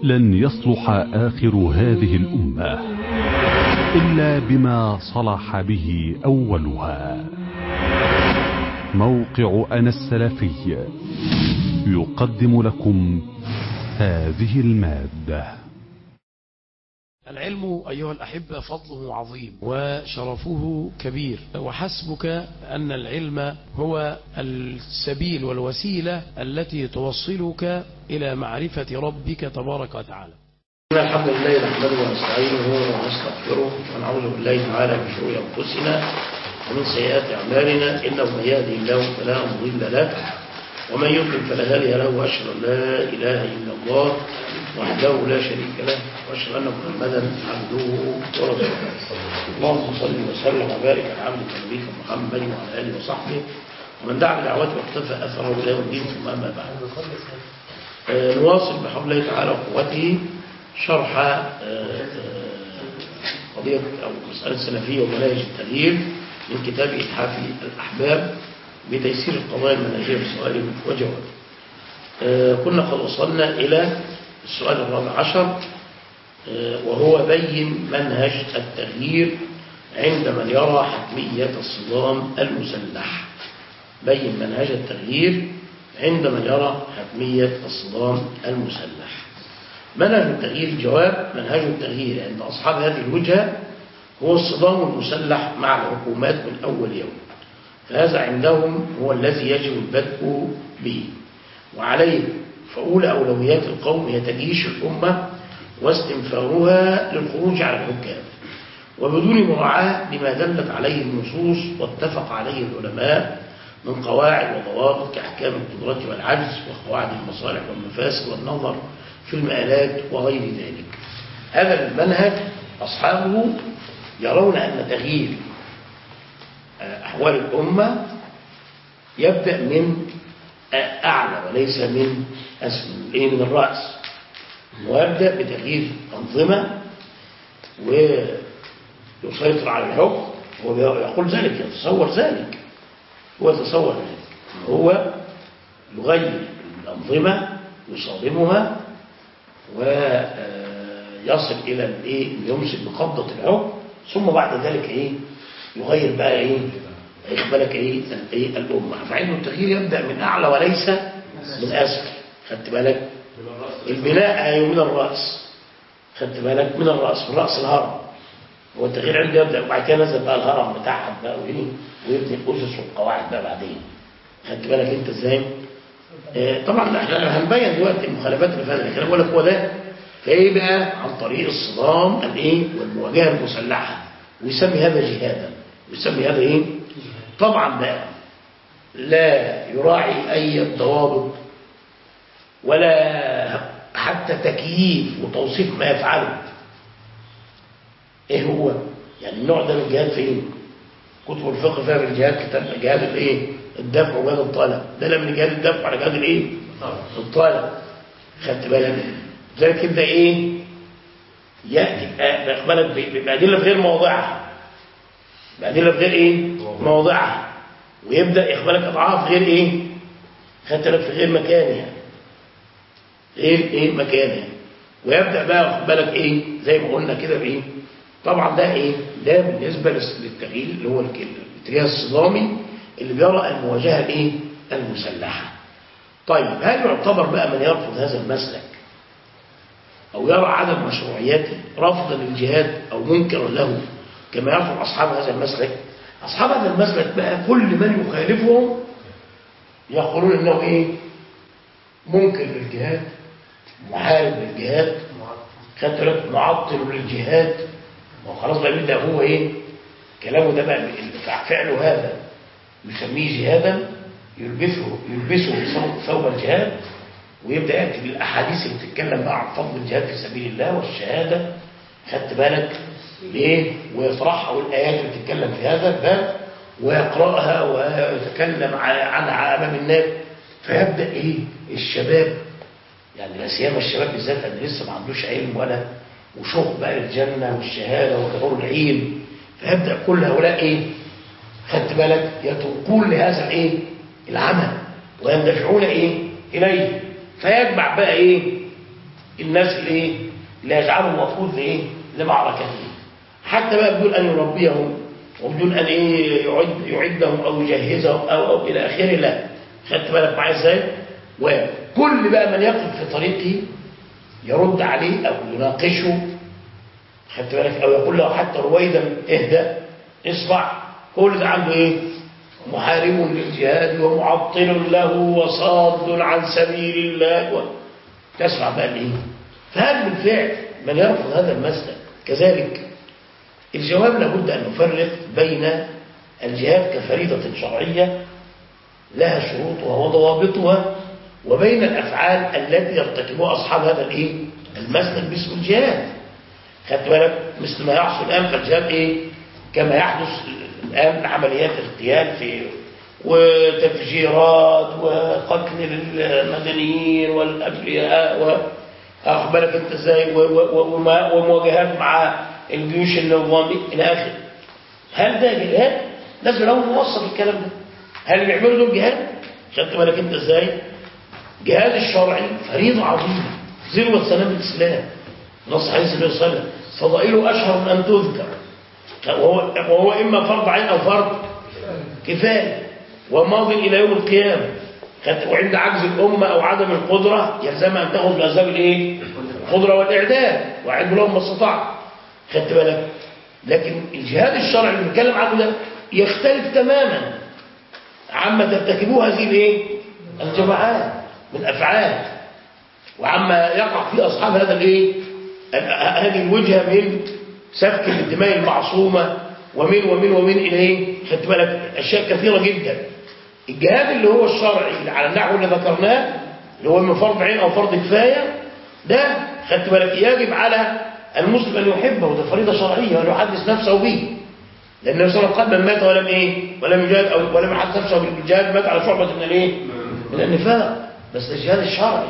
لن يصلح آخر هذه الأمة إلا بما صلح به أولها موقع أنا السلفي يقدم لكم هذه المادة العلم أيها الأحبة فضله عظيم وشرفه كبير وحسبك أن العلم هو السبيل والوسيلة التي توصلك إلى معرفة ربك تبارك وتعالى إن الحمد لله نحمده ونستعينه ونستغفره ونعوذ بالله تعالى من شرور أنفسنا ومن سيئات أعمالنا إنه من يهده الله فلا مضل له ومن يضلل فلا هادي له وأشهد أن لا إله إلا الله وحده لا شريك له وأشهد أن محمدا عبده ورسوله اللهم صل وسلم وبارك على عبدك نبيك محمد وعلى آله وصحبه ومن دعا بدعوته واقتفى أثره إلى يوم الدين ثم أما بعد آه، نواصل بحول الله تعالى وقوته شرح آه، آه، قضية أو مسألة السلفية ومناهج التغيير من كتاب إتحاف الأحباب بتيسير القضايا المنهجية بسؤال وجواب آه، كنا قد وصلنا إلى السؤال الرابع عشر آه، وهو بين منهج التغيير عند من يرى حتمية الصدام المسلح بين منهج التغيير عند من يرى حتمية الصدام المسلح منهج التغيير الجواب منهج التغيير عند أصحاب هذه الوجهة هو الصدام المسلح مع الحكومات من أول يوم فهذا عندهم هو الذي يجب البدء به وعليه فأولى أولويات القوم هي تجيش الأمة واستنفارها للخروج على الحكام وبدون مراعاة لما دلت عليه النصوص واتفق عليه العلماء من قواعد وضوابط كأحكام القدرة والعجز وقواعد المصالح والمفاسد والنظر في المآلات وغير ذلك هذا المنهج أصحابه يرون أن تغيير أحوال الأمة يبدأ من أعلى وليس من أسفل إيه من الرأس ويبدأ بتغيير أنظمة ويسيطر على الحكم هو يقول ذلك يتصور ذلك هو يتصور ذلك هو يغير الأنظمة يصادمها ويصل إلى الإيه يمسك بقبضة الحكم ثم بعد ذلك إيه يغير بقى إيه يقبلك إيه الإيه الأمة فعلم التغيير يبدأ من أعلى وليس من أسفل خدت بالك البناء أيوه من الرأس خدت بالك من الرأس من رأس الهرم هو التغيير عنده يبدأ وبعد كده نزل بقى الهرم بتاعها بقى وإيه ويبني الأسس والقواعد بقى بعدين خدت بالك أنت إزاي آه طبعا احنا هنبين دلوقتي المخالفات اللي فاتت لكن بقول لك هو ده فايه بقى عن طريق الصدام الايه والمواجهه المسلحه ويسمي هذا جهادا ويسمي هذا ايه طبعا بقى لا يراعي اي ضوابط ولا حتى تكييف وتوصيف ما يفعله ايه هو يعني النوع ده من الجهاد فين كتب الفقه فيها الجهاد كتاب جهاد الايه الدفع وجهاد الطلب ده لا من جهاد الدفع على جهاد الايه الطلب خدت بالك ذلك يبدا ايه ياتي بالك بادله في غير موضعها بادله في غير ايه موضعها ويبدا يقبلك اضعاف غير ايه خدت بالك في غير مكانها غير ايه مكانها ويبدا بقى واخد بالك ايه زي ما قلنا كده بايه طبعا ده ايه ده بالنسبه للتغيير اللي هو الاتجاه الصدامي اللي بيرى المواجهه الايه المسلحه طيب هل يعتبر بقى من يرفض هذا المسلك أو يرى عدم مشروعيته رفضا للجهاد أو منكرا له كما يرفض أصحاب هذا المسلك أصحاب هذا المسلك بقى كل من يخالفهم يقولون إنه إيه منكر للجهاد محارب للجهاد خدت بالك معطل للجهاد وخلاص بقى يبدا هو ايه كلامه ده بقى فعله هذا يسميه جهادا يلبسه يلبسه ثوب الجهاد ويبدا ياتي بالاحاديث اللي بتتكلم بقى عن فضل الجهاد في سبيل الله والشهاده خدت بالك ليه ويطرحها والايات اللي بتتكلم في هذا الباب ويقراها ويتكلم عنها امام الناس فيبدا ايه الشباب يعني لا سيما الشباب بالذات اللي لسه ما عندوش علم ولا وشوق بقى الجنه والشهاده والحور العين فيبدا كل هؤلاء ايه خدت بالك يتوقون لهذا الايه العمل ويندفعون ايه اليه فيجمع بقى ايه الناس اللي ايه اللي يجعلهم وقود لايه لمعركته حتى بقى بدون ان يربيهم وبدون ان ايه يعد يعدهم او يجهزهم او او الى اخره لا خدت بالك معايا ازاي وكل بقى من يقف في طريقه يرد عليه او يناقشه خدت بالك او يقول له حتى رويدا اهدى اصبع كل ده عنده ايه محارب للجهاد ومعطل له وصاد عن سبيل الله و... تسمع بقى الايه فهل بالفعل من يرفض هذا المسلك كذلك الجواب لابد ان نفرق بين الجهاد كفريضه شرعيه لها شروطها وضوابطها وبين الافعال التي يرتكبها اصحاب هذا الايه المسلك باسم الجهاد خدت بالك مثل ما يحصل الان فالجهاد ايه كما يحدث الآن عمليات اغتيال في وتفجيرات وقتل المدنيين والأبرياء وأخبرك أنت إزاي ومواجهات مع الجيوش النظامي إلى آخره هل ده جهاد؟ لازم لهم نوصف الكلام ده هل بيعملوا دول جهاد؟ خدت بالك أنت إزاي؟ جهاد الشرعي فريضة عظيمة ذروة سلام الإسلام نص حديث النبي صلى الله عليه وسلم فضائله أشهر من أن تذكر وهو, وهو إما فرض عين أو فرض كفاية وماض إلى يوم القيامة وعند عجز الأمة أو عدم القدرة يلزم أن تأخذ بأسباب الإيه؟ القدرة والإعداد وعند لهم ما استطاع خدت بالك لكن الجهاد الشرعي اللي بنتكلم عنه ده يختلف تماما عما ترتكبوه هذه الايه؟ الجماعات من أفعال وعما يقع في أصحاب هذا الايه؟ هذه الوجهة من سفك الدماء المعصومة ومن ومن ومن إليه خدت بالك أشياء كثيرة جدا الجهاد اللي هو الشرعي اللي على النحو اللي ذكرناه اللي هو من فرض عين أو فرض كفاية ده خدت بالك يجب على المسلم أن يحبه وده فريضة شرعية وأن يحدث نفسه به لأن النبي صلى الله عليه وسلم قال من مات ولم إيه ولم يجاهد أو ولم يحدث نفسه بالجهاد مات على شعبة من الإيه من النفاق بس الجهاد الشرعي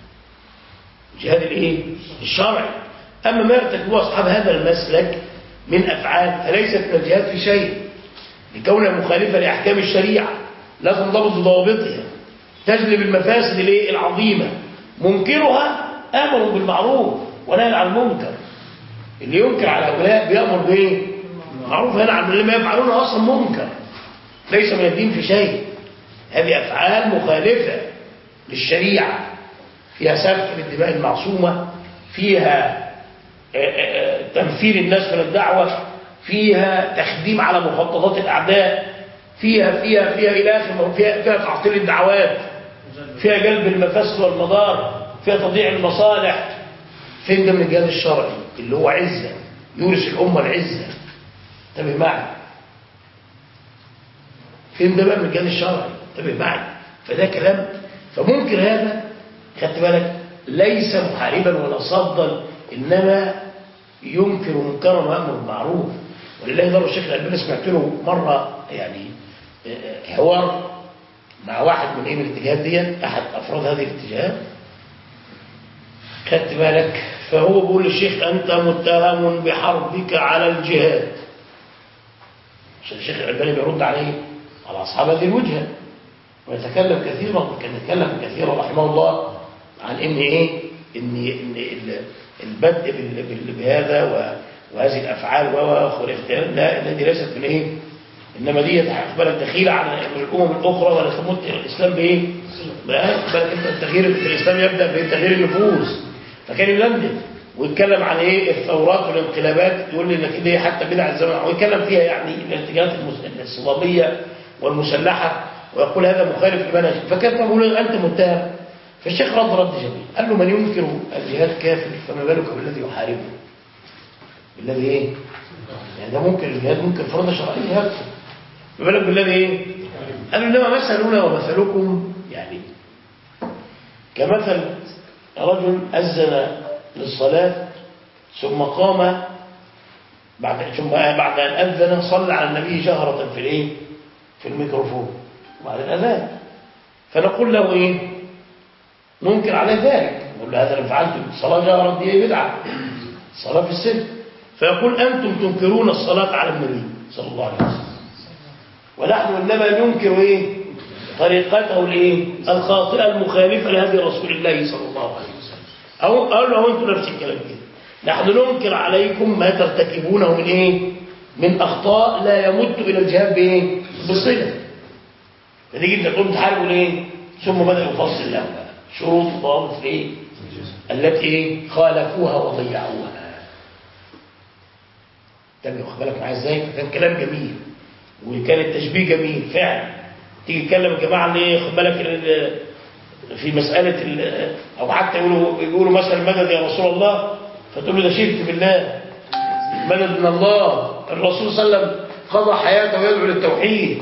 الجهاد الإيه الشرعي أما ما يرتكبه أصحاب هذا المسلك من أفعال فليست من الجهاد في شيء لكونها مخالفة لأحكام الشريعة لا تنضبط بضوابطها تجلب المفاسد العظيمة منكرها آمر بالمعروف ونهى عن المنكر اللي ينكر على هؤلاء بيأمر بإيه؟ معروف هنا عن اللي ما يفعلونه أصلا منكر ليس من الدين في شيء هذه أفعال مخالفة للشريعة فيها سفك للدماء المعصومة فيها تنفير الناس من الدعوة فيها تخديم على مخططات الأعداء فيها فيها فيها إلى آخر فيها, فيها تعطيل الدعوات فيها جلب المفاسد والمضار فيها تضييع المصالح فين ده من الجهاد الشرعي اللي هو عزة يورث الأمة العزة انتبه معي فين ده بقى من الجهاد الشرعي انتبه معي فده كلام فممكن هذا خدت بالك ليس محاربا ولا صدا إنما ينكر منكرا ويأمر بالمعروف ولله دار الشيخ الألباني سمعت له مرة يعني حوار مع واحد من ايه من الاتجاهات دي احد افراد هذه الاتجاهات خدت بالك فهو بيقول للشيخ انت متهم بحربك على الجهاد عشان الشيخ الالباني بيرد عليه على اصحاب هذه الوجهه ويتكلم كثيرا كان يتكلم كثيرا رحمه الله عن ان ايه ان ان البدء بهذا وهذه الافعال والاختيار لا الذي ليست من ايه انما دي بالك دخيله على الامم الاخرى ولا تمت الاسلام بايه بالك انت التغيير في الاسلام يبدا بتغيير النفوس فكان يلندن ويتكلم عن ايه الثورات والانقلابات يقول لي انك دي حتى بدع الزمن ويتكلم فيها يعني الاتجاهات الصلابيه والمسلحه ويقول هذا مخالف لمنهج فكان بيقول انت متهم فالشيخ رد رد جميل قال له من ينكر الجهاد كافر فما بالك بالذي يحاربه بالذي ايه يعني ده ممكن الجهاد ممكن فرض شرعيه يكفر ما بالك بالذي ايه قال له انما مثلنا ومثلكم يعني كمثل رجل اذن للصلاه ثم قام بعد ثم بعد ان اذن صلى على النبي جهره في الايه في الميكروفون بعد الاذان فنقول له ايه ننكر عليه ذلك نقول له هذا لو فعلت الصلاة جهرا دي بدعة الصلاة في السر فيقول أنتم تنكرون الصلاة على النبي صلى الله عليه وسلم ونحن إنما ننكر إيه طريقته الإيه الخاطئة المخالفة لهدي رسول الله صلى الله عليه وسلم أو قالوا له أنتم نفس الكلام كده نحن ننكر عليكم ما ترتكبونه من إيه من أخطاء لا يمت إلى الجهاد بإيه بالصلة فتيجي أنت تقوم تحاربوا ليه ثم بدأ يفصل لهم بقى شروط وضوابط إيه التي إيه خالفوها وضيعوها تمام واخد بالك معايا ازاي كان كلام جميل وكان التشبيه جميل فعلا تيجي تكلم الجماعه اللي ايه خد بالك ال- في مساله ال- او حتى يقولوا يقولوا مثلا مدد يا رسول الله فتقول له ده شرك بالله مدد من الله الرسول صلى الله عليه وسلم قضى حياته يدعو للتوحيد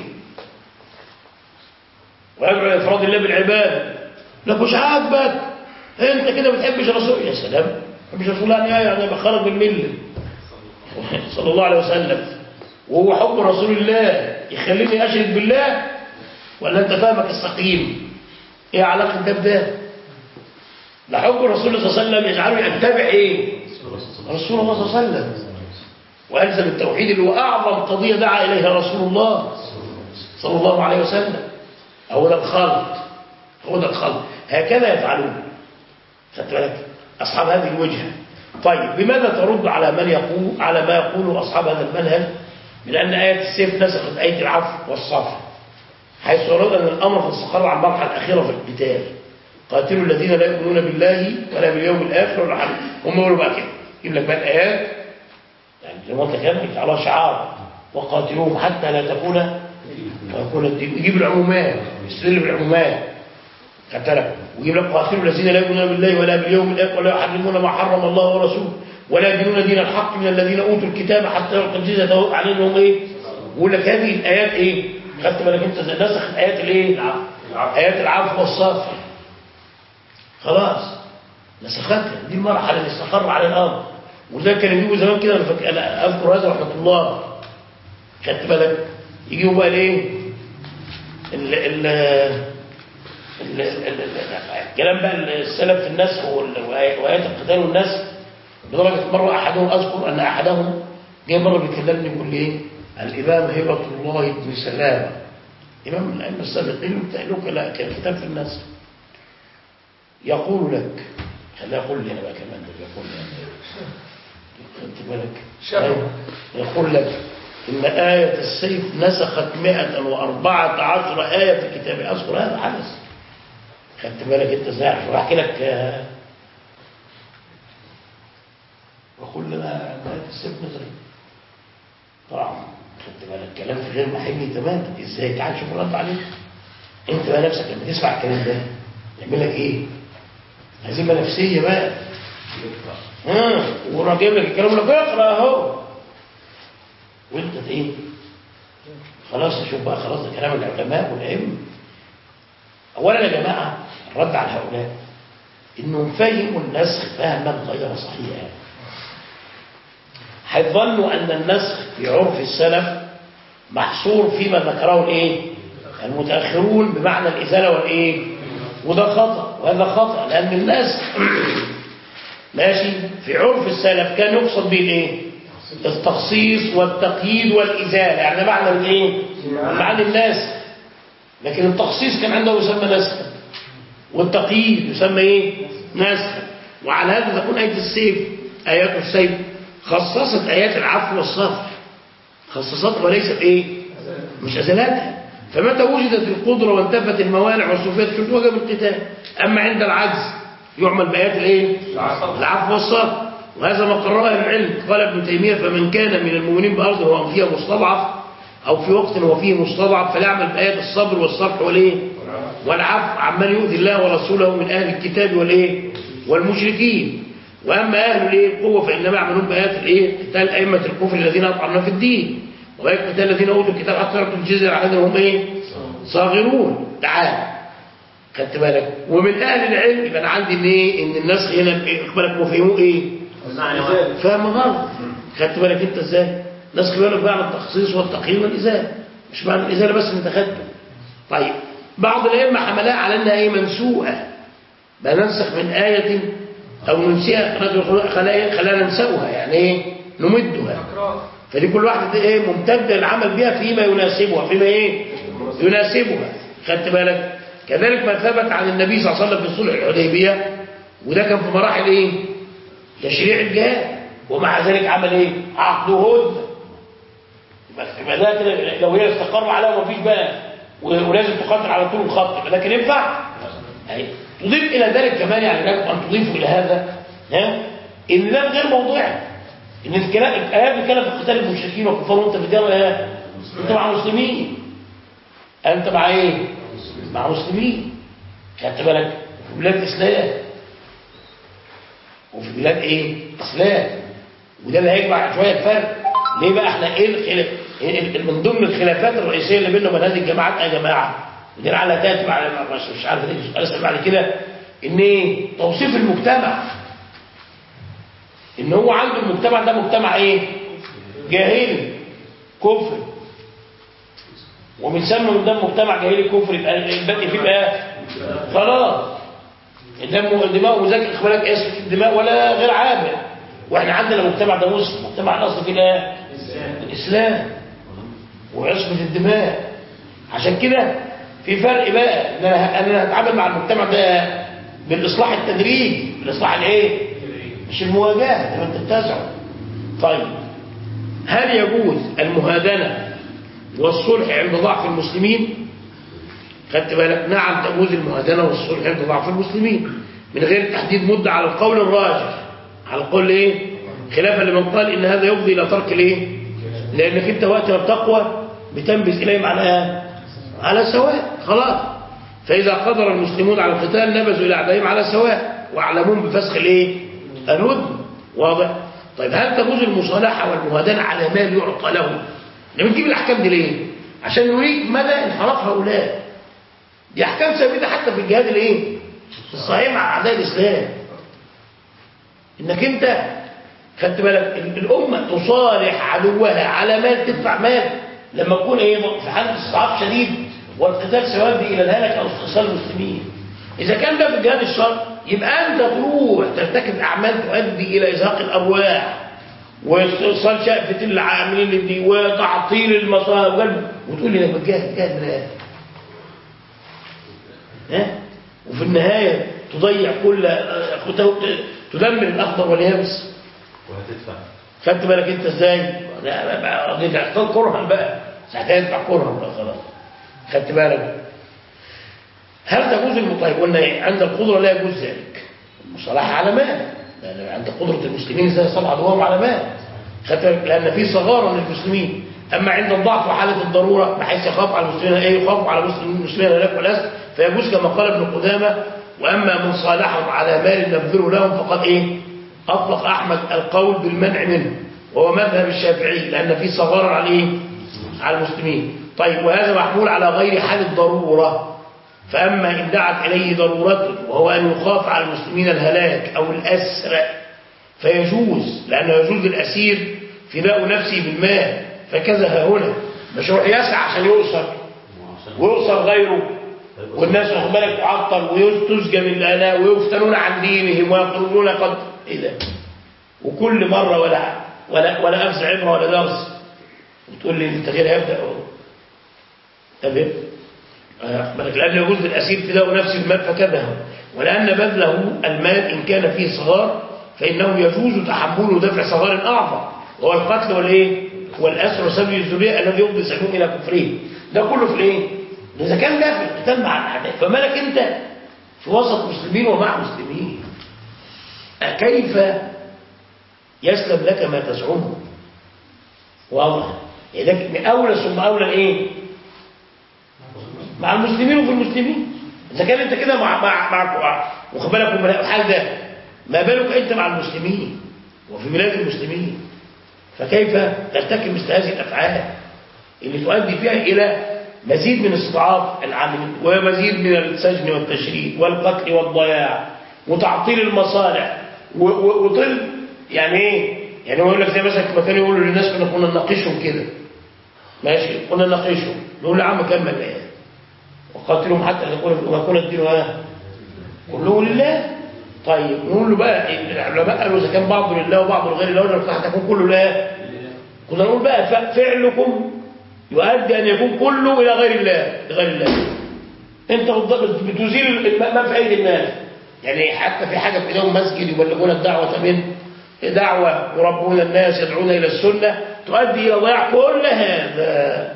ويدعو لافراد الله بالعباده لك مش عاجبك انت كده ما بتحبش الرسول يا سلام ما بتحبش الرسول يعني ايه يعني يبقى خرج من المله صلى الله عليه وسلم وهو حب رسول الله يخليني أشرك بالله ولا أنت فاهمك السقيم إيه علاقة ده بده ده حب الرسول صلى الله عليه وسلم يجعله يتبع إيه رسول الله صلى الله عليه وسلم وألزم التوحيد اللي هو أعظم قضية دعا إليها رسول الله صلى الله عليه وسلم هو ده الخلط هو ده الخلط هكذا يفعلون خدت بالك أصحاب هذه الوجهة طيب بماذا ترد على من يقول على ما يقوله أصحاب هذا المنهج من أن آية السيف نسخت آية العفو والصفح حيث يرد أن الأمر قد استقر على المرحلة الأخيرة في القتال قاتلوا الذين لا يؤمنون بالله ولا باليوم الآخر ولا حد هم يقولوا بقى كده يجيب لك بقى الآيات يعني زي ما انت كده يجعلها شعار وقاتلوهم حتى لا تكون ويكون الدين يجيب العمومات يستدل بالعمومات خدت بالك ويجيب لك قاتلوا الذين لا يؤمنون بالله ولا باليوم الاخر ولا يحرمون ما حرم الله ورسوله ولا يدينون دين الحق من الذين اوتوا الكتاب حتى يعطوا الجزيه عليهم ايه يقول لك هذه الايات ايه خدت بالك انت نسخ ايات الايه ايات العفو والصفح خلاص نسختها دي المرحله اللي استقر على الامر وده كان يجيبوا زمان كده انا فاكر انا اذكر هذا رحمه الله خدت بالك يجيبوا بقى الايه ال ال ال- ال- ال- ال- الكلام بقى السلف في النسخ وال- وآيات القتال والنسخ لدرجة مرة أحدهم أذكر أن أحدهم جاء مرة بيكلمني بيقول لي إيه الإمام هبة الله بن سلام إمام من الأئمة السابقين له لا كان كتاب في النسخ يقول لك خليها يقول لي أنا بقى كمان ده يقول لي أنا خدت بالك أيوة. يقول لك إن آية السيف نسخت 114 آية في كتاب أذكر هذا حدث خدت بالك أنت ازاي عشان أحكي لك آه، وقل لنا أن آية السيف نزلت طبعا خدت بالك كلام في غير محلي تماما ازاي تعال شوف الرد عليه انت بقى نفسك لما تسمع الكلام ده يعمل لك ايه هزيمه نفسيه بقى ها وراح جايب لك الكلام يقول لك اقرا اهو وانت ايه خلاص شوف بقى خلاص ده كلام العلماء والائمه اولا يا جماعه الرد على هؤلاء انهم فهموا النسخ فهما غير صحيح هيظنوا ان النسخ في عرف السلف محصور فيما ذكره الايه المتاخرون بمعنى الازاله والايه وده خطا وهذا خطا لان النسخ ماشي في عرف السلف كان يقصد به الايه التخصيص والتقييد والازاله يعني معنى الايه معنى الناس لكن التخصيص كان عنده يسمى نسخا والتقييد يسمى ايه نسخا وعلى هذا تكون ايه السيف ايات السيف خصصت ايات العفو والصفح خصصتها وليست ايه مش ازلاتها فمتى وجدت القدره وانتفت الموانع والسلوكيات كنت وجب القتال اما عند العجز يعمل بايات الايه العفو والصفح وهذا ما قرره اهل العلم قال ابن تيميه فمن كان من المؤمنين بارض وهو فيها مستضعف او في وقت هو فيه مستضعف فليعمل بايات الصبر والصفح والايه والعفو عمن يؤذي الله ورسوله من اهل الكتاب والايه والمشركين واما اهل الايه القوه فانما يعملون بايات الايه قتال ائمه الكفر الذين اطعمنا في الدين وبايات قتال الذين اوتوا الكتاب حتى يعطوا الجزيه على هم ايه صاغرون تعال خدت بالك ومن اهل العلم يبقى انا عندي ان ايه ان النسخ هنا خد بالك مفهموه ايه فاهم غلط خدت بالك انت ازاي نسخ بالك بقى عن التخصيص والتقييم والازاله مش معنى الازاله بس انت خدته طيب بعض الائمه حملها على انها ايه منسوءه بقى ننسخ من ايه او ننسيها خلاها خلاها ننسوها يعني ايه نمدها فدي كل واحده ايه ممتده العمل بها فيما يناسبها فيما ايه يناسبها خدت بالك كذلك ما ثبت عن النبي صلى الله عليه وسلم في صلح الحديبيه وده كان في مراحل ايه تشريع الجهاد ومع ذلك عمل ايه عقدهن يبقى ده كده لو هي استقر عليها ومفيش بقى و- ولازم تقاتل على طول الخط يبقى ده كان ينفع أهي. تضيف الى ذلك كمان يعني لكم ان تضيفوا الى هذا ها ان ده غير موضوعي ان الكلام الايات بتتكلم في قتال المشركين والكفار وانت بتجرب ايه انت مع مسلمين انت مع ايه مع مسلمين خدت بالك في بلاد اسلام وفي بلاد ايه اسلام وده اللي هيجمع شويه الفرق ليه بقى احنا ايه الخلاف إيه من ضمن الخلافات الرئيسيه اللي بيننا وبين هذه الجماعات يا جماعه ودي على تاتي على مش, مش عارف ايه اسال بعد كده ان ايه توصيف المجتمع ان هو عنده المجتمع ده مجتمع ايه جاهلي كفر وبنسمي من ده مجتمع جاهلي كفر يبقى الباقي فيه بقى خلاص الدم الدماء وذاك اخبارك اسف الدماء ولا غير عابر واحنا عندنا المجتمع ده مسلم مجتمع الاصل فيه الايه الاسلام وعصمه الدماء عشان كده في فرق بقى ان انا انا هتعامل مع المجتمع ده بالاصلاح التدريجي بالاصلاح الايه مش المواجهه زي ما انت بتزعم طيب هل يجوز المهادنه والصلح عند ضعف المسلمين خدت بالك نعم تجوز المهادنه والصلح عند ضعف المسلمين من غير تحديد مده على القول الراجح على القول ايه خلافا لمن قال ان هذا يفضي الى ترك الايه لانك انت وقت ما بتقوى بتنبذ اليه معناها على سواء خلاص فاذا قدر المسلمون على القتال نبذوا الى اعدائهم على سواء واعلمون بفسخ الايه الود واضح طيب هل تجوز المصالحه والمهادنه على مال يعطى له لما نجيب الاحكام دي ليه عشان نريد مدى انحراف هؤلاء دي احكام ثابته حتى في الجهاد الايه الصحيح مع اعداء الاسلام انك انت خدت بالك ال- الامه تصالح عدوها على مال تدفع مال لما تكون ايه في حاله استضعاف شديد والقتال سيؤدي الى الهلك او استئصال المسلمين اذا كان ده في الجهاد الشرعي يبقى انت تروح ترتكب اعمال تؤدي الى ازهاق الارواح واستئصال شقفه العاملين دي وتعطيل المصائب وتقول لي انا بجاهد جاهد من إيه؟ ها وفي النهايه تضيع كل تدمر الاخضر واليابس وهتدفع خدت بالك انت ازاي لا بقى دي تحتاج كرها بقى ساعتها يدفع كرها بقى خلاص خدت بالك هل تجوز المطيب قلنا ايه عند القدره لا يجوز ذلك المصالحه على مال لان عند قدره المسلمين ازاي يصلح عدوهم على مال خدت بالك لان في صغار للمسلمين اما عند الضعف وحاله الضروره بحيث يخاف على المسلمين ايه يخاف على المسلمين المسلمين هناك والاسر فيجوز كما قال ابن قدامه واما من صالحهم على مال نبذله لهم فقد ايه أطلق أحمد القول بالمنع منه وهو مذهب الشافعي لأن في صغار على إيه؟ على المسلمين طيب وهذا محمول على غير حال الضرورة فأما إن دعت إليه ضرورته وهو أن يخاف على المسلمين الهلاك أو الأسر فيجوز لأنه يجوز للأسير فداء نفسه بالمال فكذا ها هنا مش يروح يسعى عشان يؤسر ويؤسر غيره والناس واخد بالك تعطل وتسجن الآلاء ويفتنون عن دينهم ويقولون قد ايه ده وكل مرة ولا ولا ولا أمس عبرة ولا درس وتقول لي التغيير هيبدأ تمام بالك لأن يجوز للأسير فداء نفسه المال فكذا هو. ولأن بذله المال إن كان فيه صغار فإنه يجوز تحمله دفع صغار أعظم وهو القتل والإيه والأسر وسبب الذرية الذي يفضي سلمهم إلى كفره ده كله في الإيه إذا كان ده في القتال مع الأعداء فمالك أنت في وسط مسلمين ومع مسلمين كيف يسلم لك ما تزعمه واضح لكن أولى ثم أولى إيه مع المسلمين وفي المسلمين إذا كان أنت كده مع مع مع واخد بالك من الحال ده ما بالك أنت مع المسلمين وفي بلاد المسلمين فكيف ترتكب مثل هذه الأفعال اللي تؤدي فيها إلى مزيد من استضعاف العاملين ومزيد من السجن والتشريد والقتل والضياع وتعطيل المصالح وطل يعني ايه يعني هو يقول لك زي مثلا ما كانوا يقولوا للناس كنا كنا نناقشهم كده ماشي كنا نناقشهم نقول له يا عم كمل الايه وقاتلهم حتى يقول وما كنا الدين ها كله لله طيب نقول له بقى العلماء قالوا اذا كان بعض لله وبعض لغير الله ولا هتكون كله لا كنا نقول بقى فعلكم يؤدي ان يكون كله الى غير الله لغير الله انت بتزيل ما في ايدي الناس يعني حتى في حاجة في ايديهم مسجد يبلغون الدعوة منه دعوة يربون الناس يدعون إلى السنة تؤدي إلى ضياع كل هذا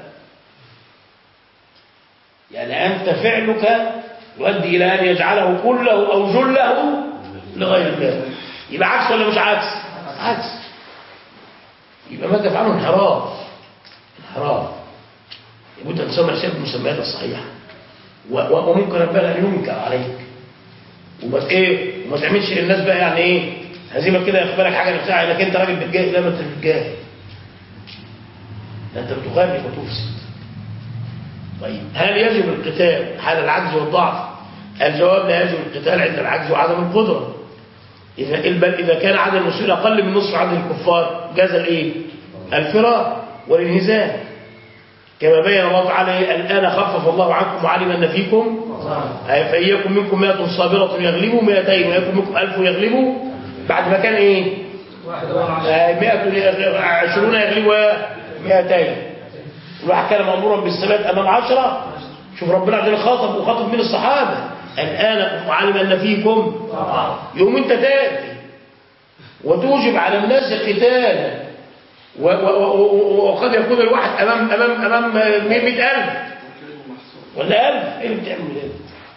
يعني أنت فعلك يؤدي إلى أن يجعله كله أو جله لغير الله يبقى عكس ولا مش عكس عكس يبقى ما تفعله انحراف انحراف لابد أن تسمى الشيء بالمسميات الصحيحة و- و- وممكن ينبغي أن ينكر عليك وما ايه وما تعملش للناس بقى يعني ايه هزيمه كده ياخد بالك حاجه نفسها انك انت راجل بتجاهد لا ما انت مش بتجاهد ده انت بتخالف وتفسد طيب هل يجب القتال حال العجز والضعف الجواب لا يجب القتال عند العجز وعدم القدره اذا بل اذا كان عدد المسلمين اقل من نصف عدد الكفار جاز الايه الفرار والانهزام كما بين الله تعالى الآن خفف الله عنكم وعلم أن فيكم أي فإيكم منكم مئة صابرة يغلبوا مئتين ويكم منكم ألف يغلبوا بعد ما كان إيه آه، مئة عشرون يغلبوا مئتين الواحد كان مأمورا بالثبات أمام عشرة شوف ربنا عندنا خاطب وخاطب من الصحابة الآن وعلم أن فيكم يوم أنت تأتي وتوجب على الناس قتالا و- و- و- وقد يكون الواحد أمام أمام أمام مئة ألف ولا ألف إيه اللي بتعمل إيه؟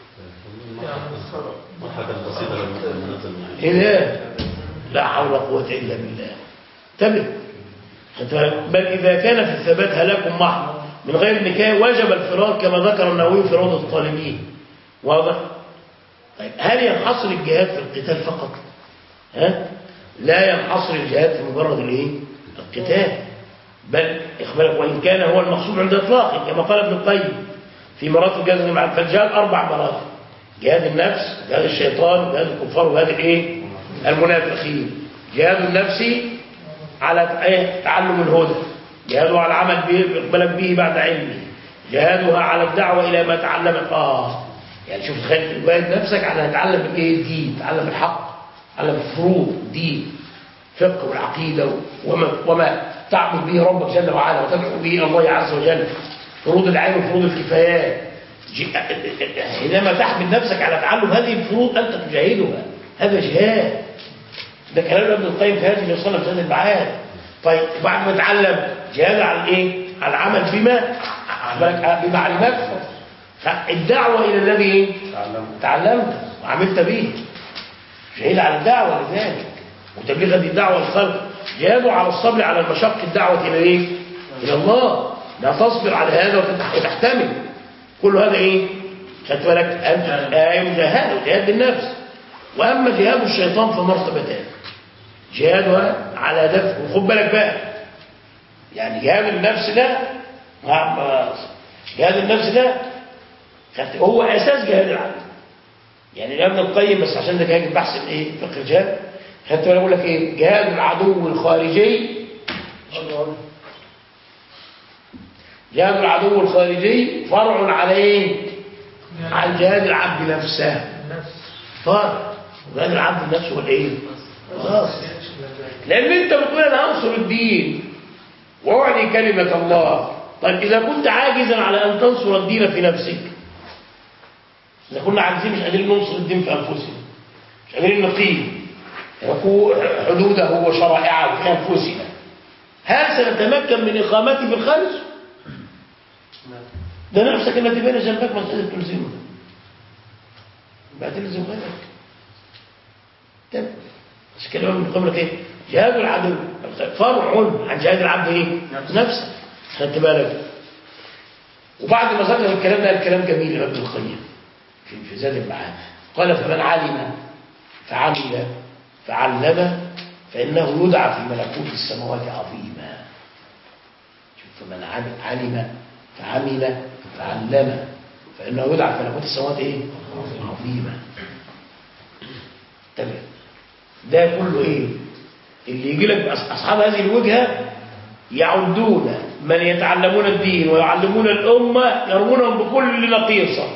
حاجة بسيطة لما نزل معي إيه ده؟ لا حول ولا قوة إلا بالله انتبه خدت بالك؟ بل إذا كان في الثبات هلاك محض من غير نكاية وجب الفرار كما ذكر النووي في روضة الطالبين واضح؟ طيب هل ينحصر الجهاد في القتال فقط؟ ها؟ لا ينحصر الجهاد في مجرد الايه؟ القتال بل إخبارك وإن كان هو المقصود عند إطلاقه كما قال ابن القيم في مراتب جهاد مع فالجهاد أربع مراتب جهاد النفس جهاد الشيطان جهاد الكفار وجهاد الايه المنافقين جهاد النفس على ايه تعلم الهدى جهادها على العمل به اقبالك به بعد علمه جهادها على الدعوه الى ما تعلمت اه يعني شوف تخيل تجاهد نفسك على تتعلم الايه الدين تعلم الحق تعلم الفروض الدين فقه والعقيده وما وما تعبد به ربك جل وعلا وتدعو به إلى الله عز وجل فروض العين وفروض الكفايات جي- حينما تحمل نفسك على تعلم هذه الفروض أنت تجاهدها هذا جهاد ده كلام ابن القيم في هذه الرسالة في هذا البعاد طيب بعد ما تعلم جهاد على الايه؟ على العمل بما بالك بمعلومات فالدعوة إلى الذي ايه؟ تعلمت وعملت به شهيد على الدعوة لذلك وتبليغ هذه الدعوة للخلق جهاده على الصبر على المشق الدعوة إلى ايه؟ إلى الله لا تصبر على هذا وتتح- وتحتمل كل هذا ايه؟ خدت بالك أنت آية مجاهدة وجهاد بالنفس وأما جهاد الشيطان فمرتبتان جهادها على دفع وخد بالك بقى يعني جهاد النفس ده ما- ما- جهاد النفس ده خدت- هو أساس جهاد العبد يعني ابن القيم بس عشان ده كان بحث ايه فقه الجهاد خدت بالك اقول لك ايه جهاد العدو الخارجي جهاد العدو الخارجي فرع على ايه عن جهاد العبد نفسه فرع وجهاد العبد نفسه ولا ايه خلاص لان انت بتقول انا هنصر الدين واعلي كلمه الله طيب اذا كنت عاجزا على ان تنصر الدين في نفسك إذا كنا عاجزين مش قادرين ننصر الدين في أنفسنا مش قادرين نقيم حقوق- حدوده وشرائعه في أنفسنا هل سنتمكن من إقامته في الخارج؟ ده نفسك التي بين جنبك ما تقدر تلزمه بقى تلزم غيرك طب مش كده من قبل ايه جهاد العدو فرع عن جهاد العبد ايه نفسه خدت بالك وبعد ما ذكر الكلام ده الكلام جميل لابن القيم في في زاد المعاد قال فمن علم فعمل فعلم فإنه يدعى في ملكوت السماوات عظيما شوف فمن عل- علم فعمل فعلم فإنه يدعى في ملكوت السماوات إيه؟ عظيما تمام ده كله إيه؟ اللي يجي لك أص- أصحاب هذه الوجهة يعدون من يتعلمون الدين ويعلمون الأمة يرمونهم بكل نقيصة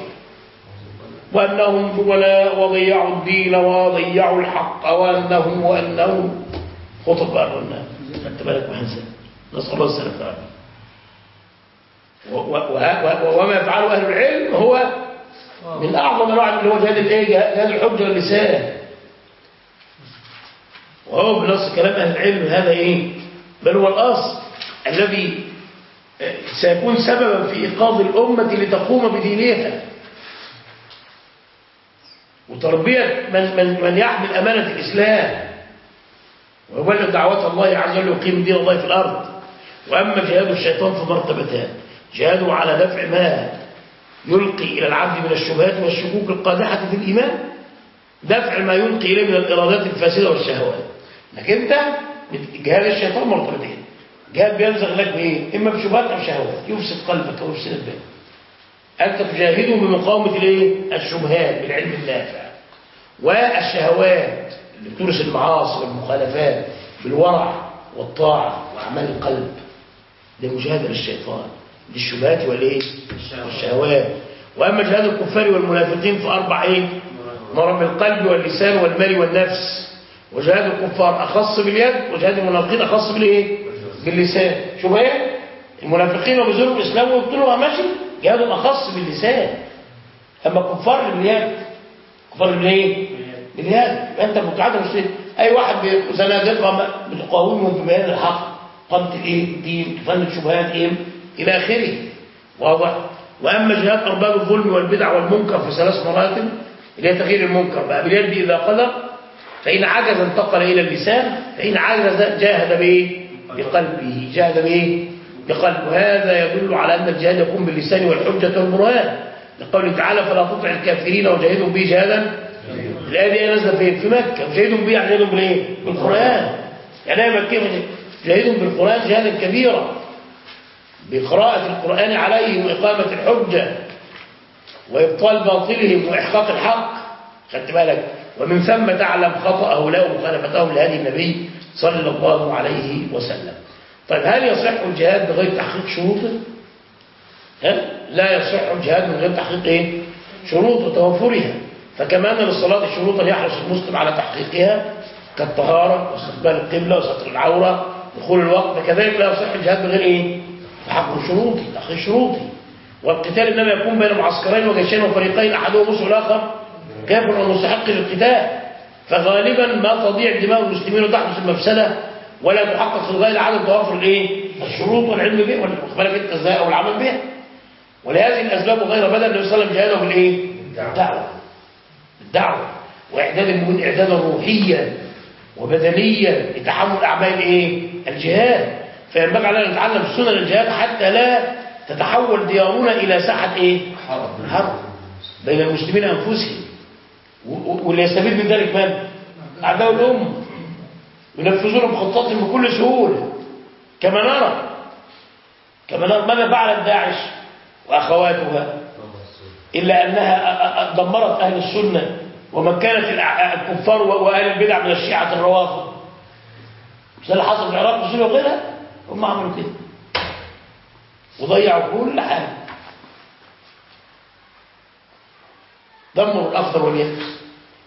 وأنهم ولا وضيعوا الدين وضيعوا الحق وأنهم وأنهم خطب الناس خدت بالك محزن نسأل الله السلامة والعافية و- و- و- وما يفعله أهل العلم هو من اعظم انواع اللي هو جهاد الايه جهاد الحجه واللسان وهو بنص كلام اهل العلم هذا ايه بل هو الاصل الذي آه، سيكون سببا في ايقاظ الامه لتقوم بدينها وتربيه من من من يحمل امانه الاسلام ويبلغ دعوات الله عز وجل ويقيم دين الله في الارض واما جهاد الشيطان فمرتبتان جهاده على دفع ما يلقي الى العبد من الشبهات والشكوك القادحه في الايمان دفع ما يلقي اليه من الارادات الفاسده والشهوات لكن انت بت- جهاد الشيطان مرتبتين جهاد بينزغ لك بايه اما بشبهات او شهوات يفسد قلبك او يفسد بالك انت تجاهده بمقاومه الايه الشبهات بالعلم النافع والشهوات اللي بتورث المعاصي والمخالفات بالورع والطاعه واعمال القلب ده مجاهده للشيطان للشبهات والايه والشهوات واما جهاد الكفار والمنافقين فاربع ايه مرض القلب واللسان والمال والنفس وجهاد الكفار اخص باليد وجهاد المنافقين اخص بالايه باللسان شوف ايه المنافقين وبيزوروا الاسلام ويبطلوا ماشي جهادهم اخص باللسان اما الكفار باليد كفار بالايه باليد يبقى انت متعدد مش اي واحد زنادقه ما- بتقاومهم ببيان الحق قامت الايه الدين تفند شبهات ايه الى اخره واضح واما جهاد ارباب الظلم والبدع والمنكر في ثلاث مراتب اللي هي تغيير المنكر بقى باليد اذا قدر فان عجز انتقل الى اللسان فان عجز جاهد بايه بقلبه جاهد بايه بقلبه هذا يدل على ان الجهاد يكون باللسان والحجه والبرهان لقوله تعالى فلا تطع الكافرين وجاهدهم به جهادا الآية دي نازلة فين؟ في مكة جاهدهم بيه يعني جاهدهم بالإيه؟ بالقرآن يعني هي مكية جاهدهم بالقرآن جهادا كبيرا بقراءة القرآن عليهم وإقامة الحجة وإبطال باطلهم وإحقاق الحق خدت بالك ومن ثم تعلم خطأ هؤلاء ومخالفتهم لهدي النبي صلى الله عليه وسلم طيب هل يصح الجهاد بغير تحقيق شروطه؟ ها؟ لا يصح الجهاد من غير تحقيق ايه؟ شروط وتوفرها فكما ان للصلاه شروطا يحرص المسلم على تحقيقها كالطهاره واستقبال القبله وستر العوره دخول الوقت فكذلك لا يصح الجهاد من غير ايه؟ تحقق شروطي تحقيق شروطي والقتال انما يكون بين معسكرين وجيشين وفريقين احدهم مسلم والاخر كافر ومستحق للقتال فغالبا ما تضيع دماء المسلمين وتحدث المفسده ولا تحقق الغايه لعدم توفر الايه؟ الشروط والعلم به والإقبال انت ازاي او العمل بها ولهذه الاسباب وغيرها بدا النبي صلى الله عليه وسلم جهاده بالايه؟ بالدعوه بالدعوه واعداد المؤمن اعدادا روحيا وبدنيا لتحمل اعمال ايه؟ الجهاد فينبغي علينا ان نتعلم سنن الجهاد حتى لا تتحول ديارنا الى ساحه ايه؟ حرب بين المسلمين انفسهم و- و- واللي يستفيد من ذلك من؟ اعداء الامه ينفذون مخططهم بكل سهوله كما نرى كما نرى ماذا فعلت داعش واخواتها الا انها أ- أ- دمرت اهل السنه ومكنت الع- الكفار و- واهل البدع من الشيعه الروافض مش ده اللي حصل في العراق وسوريا وغيرها هم عملوا كده وضيعوا كل حاجه دمروا الاخضر واليابس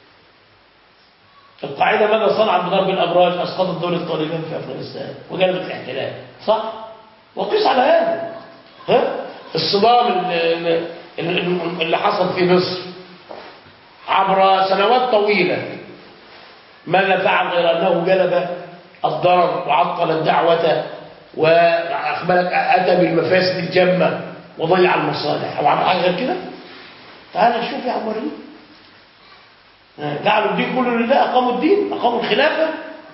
القاعده ماذا صنعت بضرب الابراج اسقطت دوله الطالبان في افغانستان وجلبت الاحتلال صح وقيس على هذا ها الصدام اللي, اللي اللي حصل في مصر عبر سنوات طويله ماذا فعل غير انه جلب الضرر وعطل الدعوه واخبرك اتى بالمفاسد الجمه وضيع المصالح او عمل حاجه غير كده تعال نشوف يا عمرين جعلوا الدين كله لله أقاموا الدين أقاموا الخلافة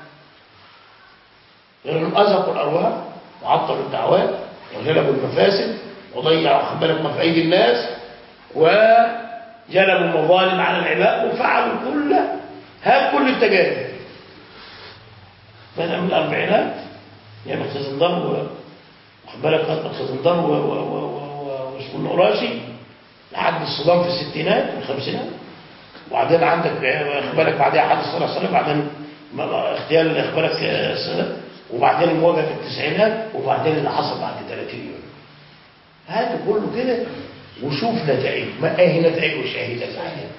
لأنهم أزهقوا الأرواح وعطلوا الدعوات وجلبوا المفاسد وضيعوا خبالك ما في أيدي الناس وجلبوا المظالم على العباد وفعلوا كل هذا كل التجارب بدأ من الأربعينات يعني خزندر واخد بالك خدمة خزندر و- و- و- و- واسمه النقراشي لحد الصدام في الستينات والخمسينات وبعدين عندك اخبارك بعدها حدث صلى الله عليه وسلم بعدين م- اغتيال اخبارك السنه وبعدين المواجهه في التسعينات وبعدين اللي حصل بعد 30 يوم هذا كله كده وشوف نتائج ما اهي نتائج شهيده عليها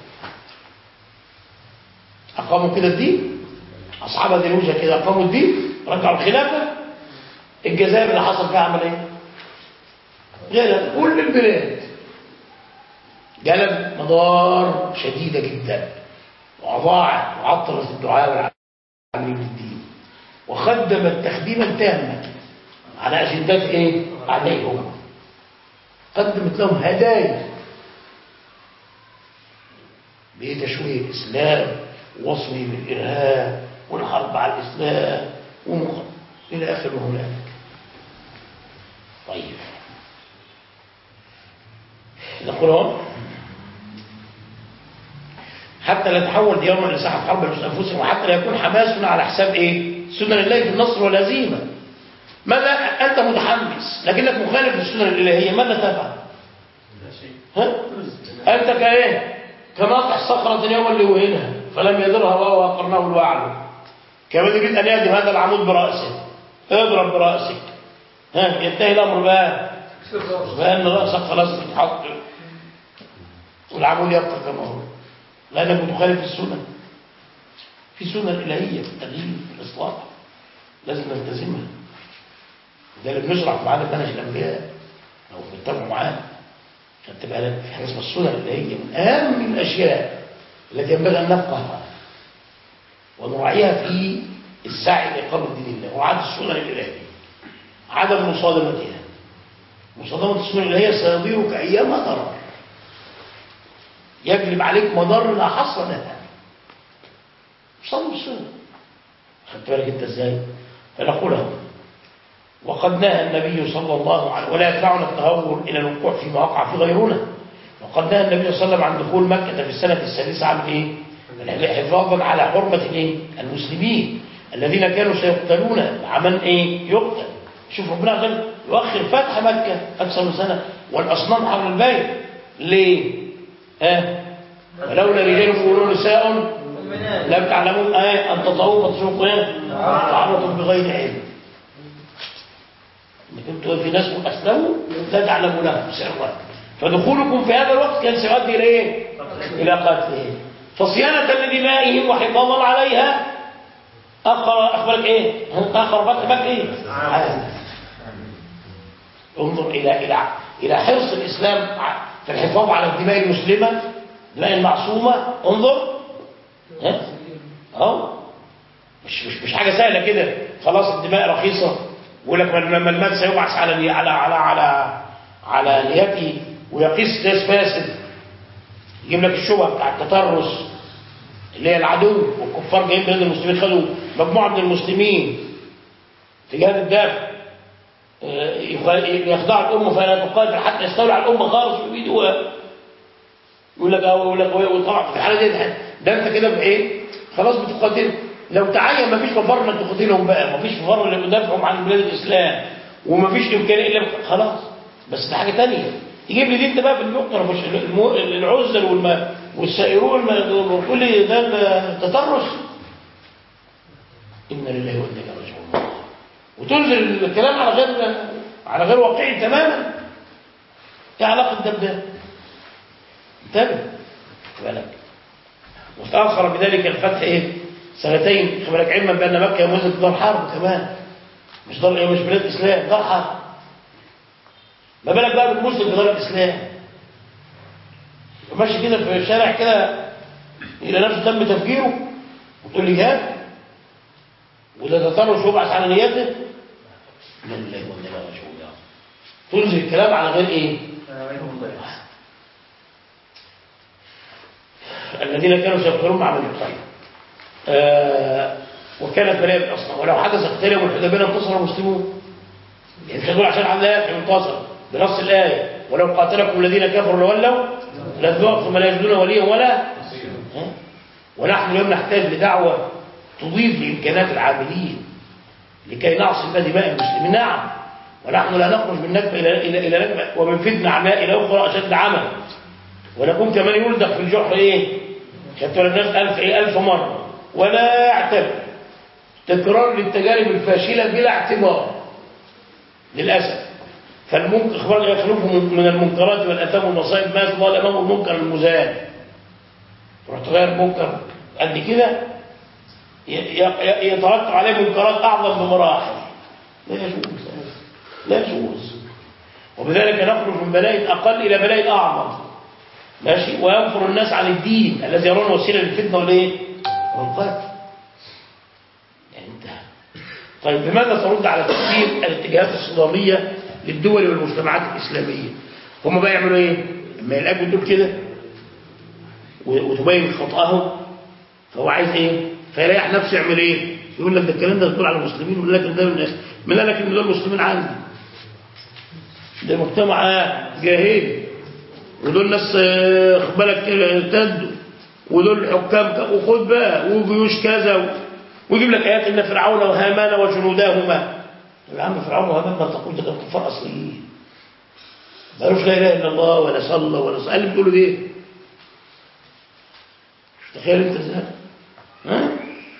اقاموا كده الدين اصحاب هذه الوجهه كده اقاموا الدين رجعوا الخلافه الجزائر اللي حصل فيها عمل ايه؟ غير كل البلاد جلب مضار شديدة جدا وأضاعت وعطلت الدعاء والعلم بالدين وخدمت تخديما تاما على أجندات إيه؟ عليهم قدمت لهم هدايا بتشويه الإسلام ووصفه بالإرهاب والحرب على الإسلام ومخ... إلى آخر ما هنالك طيب نقول هون حتى لا تحول يوما لساحة حرب بين أنفسهم وحتى لا يكون حماسنا على حساب إيه؟ سنن الله في النصر والهزيمة ماذا أنت متحمس لكنك مخالف للسنن الإلهية ماذا تفعل؟ ها؟ أنت كإيه؟ كناطح صخرة يوما لوهنها فلم يدرها وهو قرنه الوعل كما تريد أن يهدم هذا العمود برأسه اضرب برأسك ها ينتهي الأمر بقى بأن رأسك خلاص تتحط والعمود يبقى كما هو لأنك متخالف السنن في سنن إلهية في التغيير في الإصلاح لازم نلتزمها ده اللي بنشرح معانا منهج الأنبياء أو بنتابعوا معانا عشان تبقى في حاجة اسمها السنن الإلهية من أهم الأشياء التي ينبغي أن نفقهها ونراعيها في السعي لإقامة دين الله وعدم السنن الإلهية عدم مصادمتها مصادمة السنن الإلهية سيضيرك أيام ضرر يجلب عليك مضار لا حصر لها صلوا السنة خدت بالك انت ازاي فنقولها وقد نهى النبي صلى الله عليه ولا يدفعنا التهور الى الوقوع فيما وقع في غيرنا وقد نهى النبي صلى الله عليه وسلم عن دخول مكة في السنة السادسة عن ايه حفاظا على حرمة الايه المسلمين الذين كانوا سيقتلون عمن ايه يقتل شوف ربنا عز وجل يؤخر فتح مكة أكثر من سنة والأصنام حول البيت ليه؟ ها؟ ولولا رجال يقولون نساء لم تعلموا آية أن تطعوا فتسوقوا إيه؟ تعرضوا بغير علم كنتوا في ناس أسلموا لا تعلمونها سرا فدخولكم في هذا الوقت كان سيؤدي إلى إيه؟ إلى قتلهم فصيانة لدمائهم وحفاظا عليها أخر أخبرك إيه؟ أخر فتح مكة إيه؟ انظر إلى إلى إلى حرص الإسلام في الحفاظ على الدماء المسلمة الدماء المعصومة انظر ها اهو مش مش مش حاجة سهلة كده خلاص الدماء رخيصة ويقول لك لما المال سيبعث على على على على على نيته ويقيس قياس فاسد يجيب لك الشبهه بتاع التطرس اللي هي العدو والكفار جايين بلاد المسلمين خدوا مجموعه من المسلمين في جهاد الدافع يخضع الأمة فلا تقاتل حتى يستولي على الأمة خالص ويبيدوا يقول لك يقول لك وطبعا في الحالة دي ده أنت كده بإيه؟ خلاص بتقاتل لو تعين مفيش مفر انك تقاتلهم بقى مفيش مفر اللي بيدافعوا عن بلاد الإسلام ومفيش إمكانية إلا خلاص بس ده حاجة تانية تجيب لي دي انت بقى في النقطة مش العزل والما والسائرون كل ده تطرس إن لله وإنا إليه راجعون وتنزل الكلام على غير على غير واقعي تماما ايه علاقه ده بده انتبه بالك وتاخر بذلك الفتح ايه سنتين خبرك علما بان مكه يومئذ دار حرب كمان مش دار مش بلاد اسلام دار حرب ما بالك بقى بالمسلم في دار الاسلام ماشي كده في الشارع كده الى نفسه تم تفجيره وتقول لي جهاد وده تطرش يبعث على نيته من الله وإنا إليه راجعون تنزل الكلام على غير ايه الذين كانوا سيقتلون مع من يقتل آه وكانت بلاء اصلا ولو حدث اقتلهم الحديبيه انتصر المسلمون يعني مش هتقول عشان عبد الله انتصر بنص الايه ولو قاتلكم الذين كفروا لولوا لذوق ثم لا يجدون وليا ولا ونحن اليوم نحتاج لدعوه تضيف لإمكانات العاملين لكي نعصم دماء المسلمين نعم ونحن لا نخرج من نكبة إلى إلى إلى نكبة ومن فتنة عماء إلى أخرى أشد عمل ونكون كمان يلدغ في الجحر إيه؟ شتى الناس ألف إيه ألف مرة ولا يعتبر تكرار للتجارب الفاشلة بلا اعتبار للأسف فالمنكر إخبار يخلفه من المنكرات والأثام والمصائب ما يفضل أمامه المنكر المزال تروح تغير منكر قد كده يترتب عليه منكرات أعظم بمراحل لا يجوز لا يجوز وبذلك نخرج من بلاء أقل إلى بلاء أعظم ماشي وينفر الناس عن الدين الذي يرون وسيله للفتنه والايه والقتل يعني انتهى طيب بماذا ترد على تفسير الاتجاهات الصداميه للدول والمجتمعات الاسلاميه هم بقى يعملوا ايه لما يلاقوا دول كده و- وتبين خطأهم فهو عايز ايه فيريح نفسه يعمل ايه يقول لك ده الكلام ده بتقول على المسلمين ويقول لك ده من من قال لك ان دول مسلمين عندي ده مجتمع جاهلي ودول ناس آه، خد بالك آه، ارتدوا ودول حكام ك- وخد بقى وجيوش كذا و- ويجيب لك ايات ان فرعون وهامان وجنودهما يا عم فرعون وهامان ما تقول ده كانوا كفار اصليين ما قالوش لا اله الا الله ولا صلى ولا صلى اللي بتقولوا دي تخيل انت ازاي ها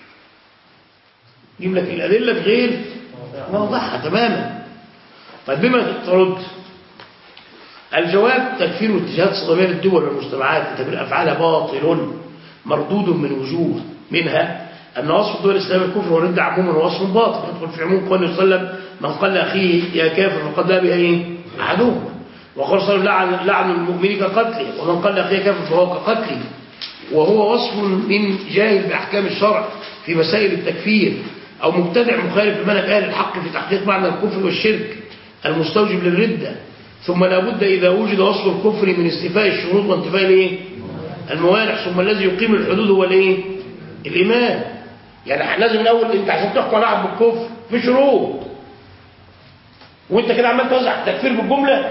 يجيب لك الادله بغير واضحه تماما طيب بما ترد الجواب تكفير اتجاهات صدامية للدول والمجتمعات لتبرير أفعالها باطل مردود من وجوه منها أن وصف الدول الإسلامية الكفر والردة عموما وصف باطل يدخل في عموم قوله صلى الله عليه وسلم من قال لأخيه يا كافر فقد لا بها إيه؟ أحدهما وقال صلى الله عليه وسلم لعن, لعن المؤمن كقتله ومن قال لأخيه كافر فهو كقتله وهو وصف من جاهل بأحكام الشرع في مسائل التكفير أو مبتدع مخالف لمنهج أهل الحق في تحقيق معنى الكفر والشرك المستوجب للردة ثم لابد إذا وجد وصف الكفر من استيفاء الشروط وانتفاء الايه الموانع ثم الذي يقيم الحدود هو الايه الإيمان يعني لازم الأول أنت عشان تحكم على واحد بالكفر في شروط وانت كده عمال توزع التكفير بالجملة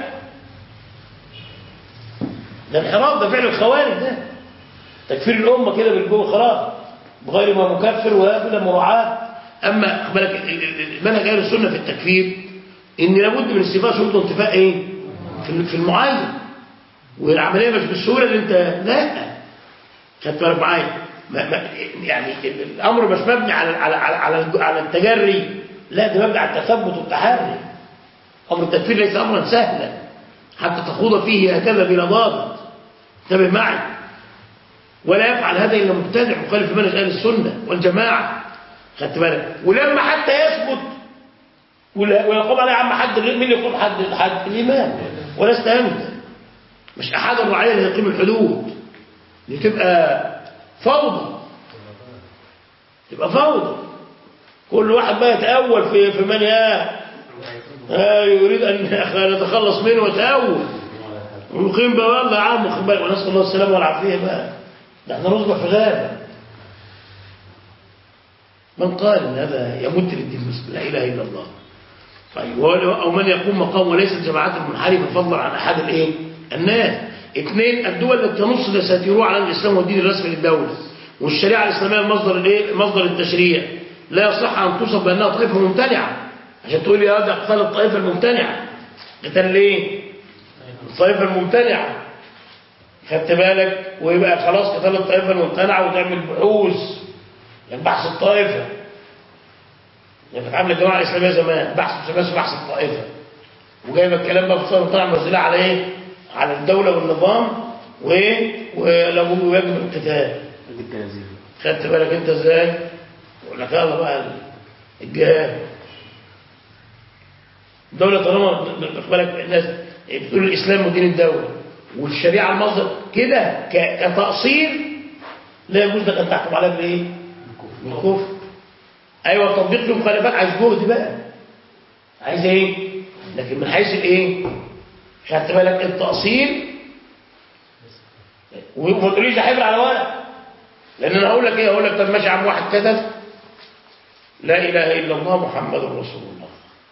ده انحراف ده فعل الخوارج ده تكفير الأمة كده بالجملة خلاص بغير ما مكفر وبلا مراعاة أما خد بالك ال- ال- ال- منهج أهل السنة في التكفير إن لابد من استيفاء شروط وانتفاء إيه؟ في في المعين والعملية مش بالسهولة اللي أنت لا خدت بالك معايا ما- ما- يعني ال- الأمر مش مبني على على على على, على التجري لا ده مبني على التثبت والتحري أمر التكفير ليس أمرا سهلا حتى تخوض فيه هكذا بلا ضابط انتبه معي ولا يفعل هذا إلا مبتدع مخالف لمنهج أهل السنة والجماعة خدت بالك ولما حتى يثبت ولا- ويقوم عليه عم حد مين اللي يقوم حد حد الإمام ولست أنت مش أحد الرعاية اللي يقيم الحدود دي تبقى فوضى تبقى فوضى كل واحد بقى يتأول في في من يا آه يريد أن يتخلص منه ويتأول ويقيم بقى والله يا عم واخد بالك ونسأل الله السلامة والعافية بقى ده احنا نصبح في غابة من قال ان هذا يمت للدين المسلم لا اله الا الله طيب وهو- او من يقوم مقام وليس الجماعات المنحرفه فضلا عن احد الايه الناس اثنين الدول التي تنص دساتيرها على الاسلام والدين الرسمي للدوله والشريعه الاسلاميه المصدر الايه مصدر التشريع لا يصح ان توصف بانها طائفه ممتنعه عشان تقول يا هذا قتال الطائفه الممتنعه قتال ليه الطائفه الممتنعه خدت بالك ويبقى خلاص قتال الطائفه الممتنعه وتعمل بحوث يعني بحث الطائفة يعني كانت عامله الجماعة الإسلامية زمان بحث مسمى بحث الطائفة وجايبه الكلام بقى في صورة طالع منزلها على إيه؟ على الدولة والنظام وإيه؟ ولو يجب القتال خدت بالك أنت إزاي؟ يقول لك يلا بقى الجهاد الدولة طالما خد بالك الناس بتقول الإسلام ودين الدولة والشريعة المصدر كده ك- كتأصيل لا يجوز لك أن تحكم عليها بالإيه؟ بالكفر أيوة تطبيق له مخالفات عايز جهد بقى عايز إيه؟ لكن من حيث الإيه؟ خدت بالك التأصيل وما تقوليش ده حبر على ورق لأن أنا هقول لك إيه؟ هقول لك طب ماشي يا عم واحد كتب لا إله إلا الله محمد رسول الله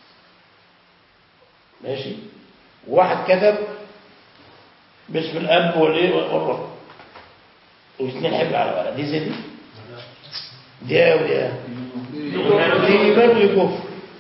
ماشي وواحد كتب باسم الأب والإيه والرب واثنين حبر على ورق دي زي دي دي ودي دي إيمان ودي كفر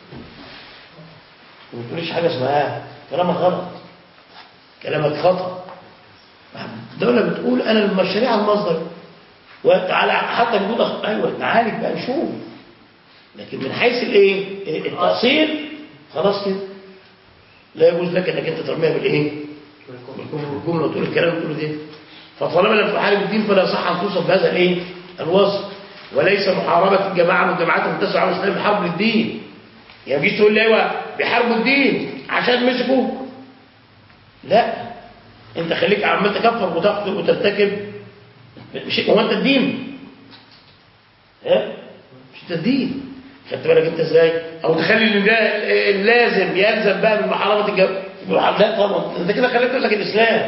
ما تقوليش حاجة اسمها كلامك غلط كلامك خطأ الدولة بتقول أنا لما الشريعة المصدر وتعالى حتى بيقول أخ- أيوة نعالج بقى نشوف لكن من حيث الايه التأصيل خلاص كده لا يجوز لك انك انت ترميها بالايه بالكفر والجمله وتقول الكلام اللي بتقوله ده فطالما لم تحارب الدين فلا يصح ان توصف بهذا الايه الوصف وليس محاربه الجماعه من الجماعات المنتسبه على الاسلام بحرب الدين يعني جيت تقول لي ايوه بيحاربوا الدين عشان مسكوا لا انت خليك عمال تكفر وتخطئ وترتكب مش هو انت الدين ها مش انت الدين خدت بالك انت ازاي او تخلي ان ده اللازم يلزم بقى من محاربه الجو لا طبعا انت كده خليت نفسك الاسلام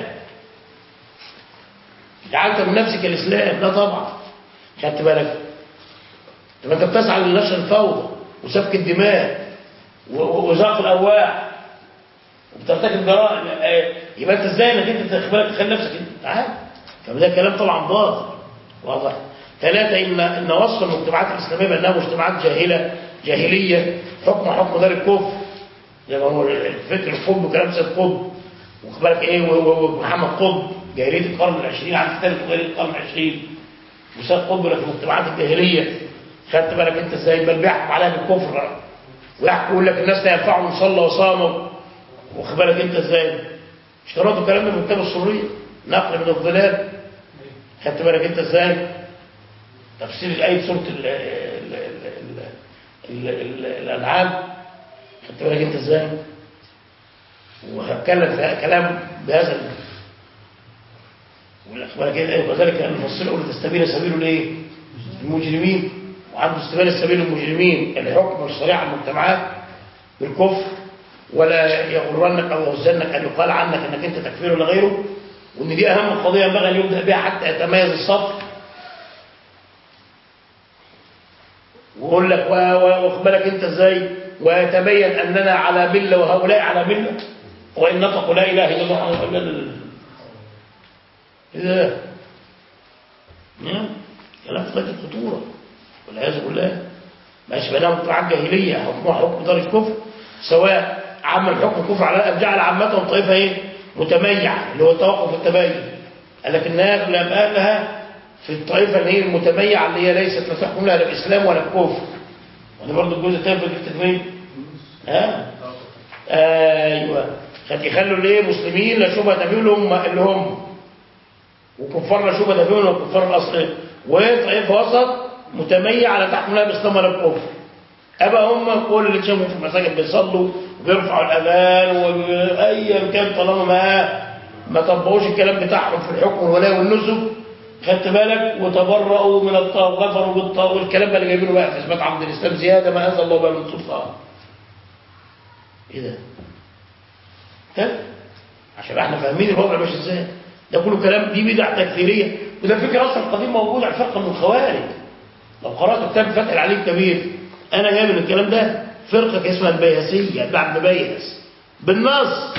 جعلت من نفسك الاسلام لا طبعا خدت بالك طب انت بتسعى لنشر الفوضى وسفك الدماء و- و- وزاق الارواح وبترتكب جرائم آه، يبقى انت ازاي انك انت تاخد بالك تخلي نفسك انت تعال فده كلام طبعا باطل واضح ثلاثة إن إن وصف المجتمعات الإسلامية بأنها مجتمعات جاهلة جاهلية حكم حكم دار الكفر زي ما هو الفكر القطب وكلام سيد قطب واخد بالك إيه و- و- ومحمد قطب جاهلية القرن العشرين عن كتاب جاهلية القرن العشرين وسيد قطب لك المجتمعات الجاهلية خدت بالك أنت إزاي بل بيحكم عليها بالكفر ويحكم يقول لك الناس لا ينفعهم صلى وصاموا واخد بالك أنت إزاي مش قرأتوا الكلام ده من كتاب السرية نقل من الظلال خدت بالك أنت إزاي تفسير الآية سورة ال ال ال ال ال الأنعام خدت بالك أنت إزاي وهتكلم في كلام بهذا ال- والأخبار كده وذلك أن نفصل أقول تستبين سبيل الإيه؟ المجرمين وعنده استبان السبيل المجرمين الحكم والشريعة على المجتمعات بالكفر ولا يغرنك أو يغزنك أن يقال عنك أنك أنت تكفير ولا غيره وأن دي أهم قضية ينبغي أن يبدأ بها حتى يتميز الصف ويقول لك و- و- واخد بالك انت ازاي ويتبين اننا على مله وهؤلاء على مله وان نطقوا لا اله الا الله محمد رسول الله ايه ده؟ نعم كلام في غايه الخطوره والعياذ بالله ماشي بينهم مجتمعات جاهليه حكمها حكم دار الكفر سواء عم الحكم الكفر على الاب جعل عامتهم طائفه ايه؟ متميعه اللي هو التوقف والتبين قال لك الناس لم قالها في الطائفة اللي هي المتميعة اللي هي ليست لا تحكم لها لا الإسلام ولا الكفر وده برضه الجزء الثاني في التكوين ها ايوه خد يخلوا الايه مسلمين لا شبهه فيهم اللي هم اللي هم وكفار لا شبهه فيهم اللي هم الكفار الاصليين وطائفه وسط متميعة على تحكم لها الاسلام ولا الكفر أبا هم كل اللي تشوفوا في المساجد بيصلوا وبيرفعوا الأذان وأيا كان طالما ما ما طبقوش الكلام بتاعهم في الحكم والولاء والنسك خدت بالك وتبرؤوا من الطاغوت غفروا بالطاغوت والكلام اللي جايبينه بقى في اثبات عبد الاسلام زياده ما انزل الله بقى من سلطان ايه ده؟ ده عشان احنا فاهمين الوضع ماشي ازاي ده كله كلام دي بدع تكفيريه وده فكره اصلا قديم موجود على فرقه من الخوارج لو قرات كتاب فتح العلي الكبير انا جايب من الكلام ده فرقه اسمها البياسيه بعد بيس بالنص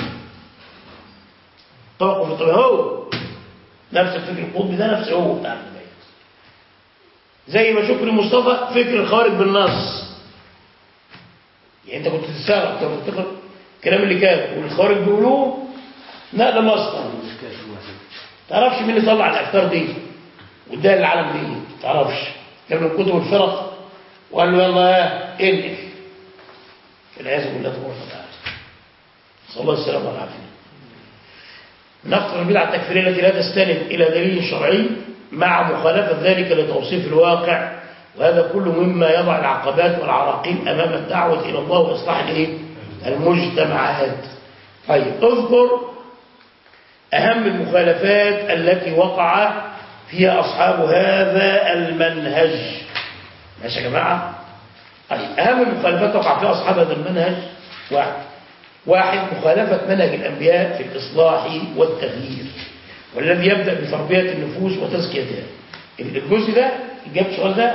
توقف الطبيعي هو نفس الفكر القطبي ده نفس هو بتاع البيت زي ما شكري مصطفى فكر الخارج بالنص يعني انت كنت تتسرع كنت تفتكر الكلام اللي كان والخارج بيقولوه نقل مصدر تعرفش مين اللي طلع الافكار دي واداها للعالم دي تعرفش كان من كتب الفرق وقال له يلا يا انقل والعياذ بالله تبارك وتعالى صلى الله السلامه والعافيه نقطة البدعة التكفيرية التي لا تستند إلى دليل شرعي مع مخالفة ذلك لتوصيف الواقع وهذا كله مما يضع العقبات والعراقيل أمام الدعوة إلى الله وإصلاح الإيه؟ المجتمعات طيب اذكر أهم المخالفات التي وقع فيها أصحاب هذا المنهج ماشي يا جماعة طيب أهم المخالفات وقع فيها أصحاب هذا المنهج واحد واحد مخالفة منهج الأنبياء في الإصلاح والتغيير والذي يبدأ بتربية النفوس وتزكيتها الجزء ده جاب السؤال ده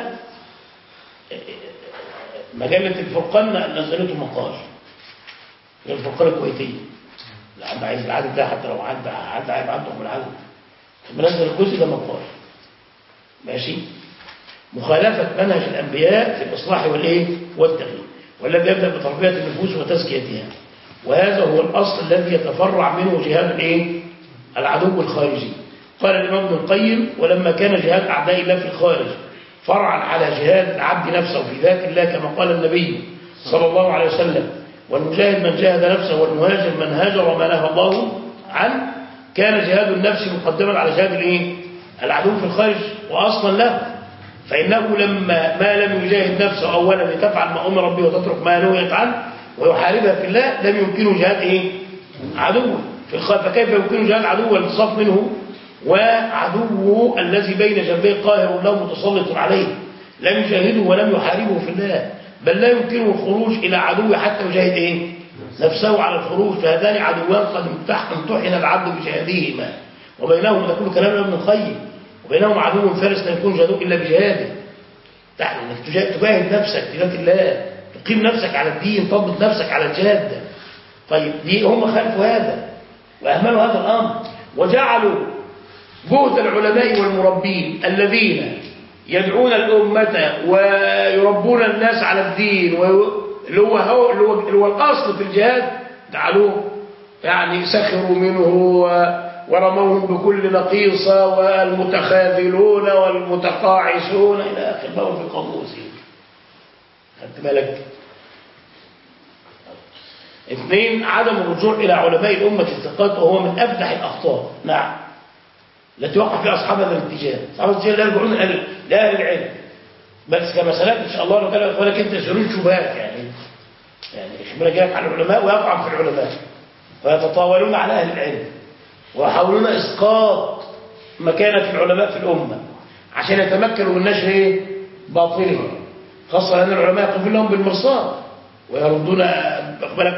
مجلة الفرقان نزلته مقال الفرقان الكويتية لعب عايز العدد ده حتى لو عدى عدى عيب عندهم العدد منزل الجزء ده مقال ماشي مخالفة منهج الأنبياء في الإصلاح والإيه والتغيير والذي يبدأ بتربية النفوس وتزكيتها وهذا هو الأصل الذي يتفرع منه جهاد الايه العدو الخارجي قال الإمام ابن القيم ولما كان جهاد أعداء الله في الخارج فرعا على جهاد العبد نفسه في ذات الله كما قال النبي صلى الله عليه وسلم والمجاهد من جاهد نفسه والمهاجر من هاجر ما نهى الله عنه كان جهاد النفس مقدما على جهاد الايه العدو في الخارج وأصلا له فإنه لما ما لم يجاهد نفسه أولا لتفعل ما أمر به وتترك ما نهيت عنه ويحاربها في الله لم يمكنه جهاد إيه؟ عدوه في في الخ- فكيف يمكن جهاد عدو والانتصاف منه وعدوه الذي بين جنبيه قاهر له متسلط عليه لم يجاهده ولم يحاربه في الله بل لا يمكنه الخروج إلى عدوه حتى يجاهد إيه؟ نفسه على الخروج فهذان عدوان قد امتح- امتحن العبد بجهادهما وبينهما ده كل كلام ابن القيم وبينهما عدو فارس لا يكون جهاده إلا بجهاده تعني انك تجا- تجاهد نفسك تجاهد الله تقيم نفسك على الدين تضبط نفسك على الجاده طيب دي هم خالفوا هذا واهملوا هذا الامر وجعلوا جهد العلماء والمربين الذين يدعون الأمة ويربون الناس على الدين وي- اللي هو هو اللي هو, اللي هو الأصل في الجهاد جعلوه يعني سخروا منه و- ورموهم بكل نقيصة والمتخاذلون والمتقاعسون إلى آخر ما هو في قاموسهم خدت بالك اثنين عدم الرجوع إلى علماء الأمة الثقات وهو من أفدح الأخطاء نعم التي وقع فيها أصحاب هذا الاتجاه أصحاب الاتجاه لا يرجعون لأهل لأهل العلم بس كمسألات إن شاء الله لو كان ولكن أنت يسألون شبهات يعني يعني إخبار جاك عن العلماء ويقع في العلماء فيتطاولون على أهل العلم ويحاولون إسقاط مكانة العلماء في الأمة عشان يتمكنوا من نشر إيه؟ باطلهم خاصة أن العلماء يقفون لهم بالمرصاد ويردون أقبلك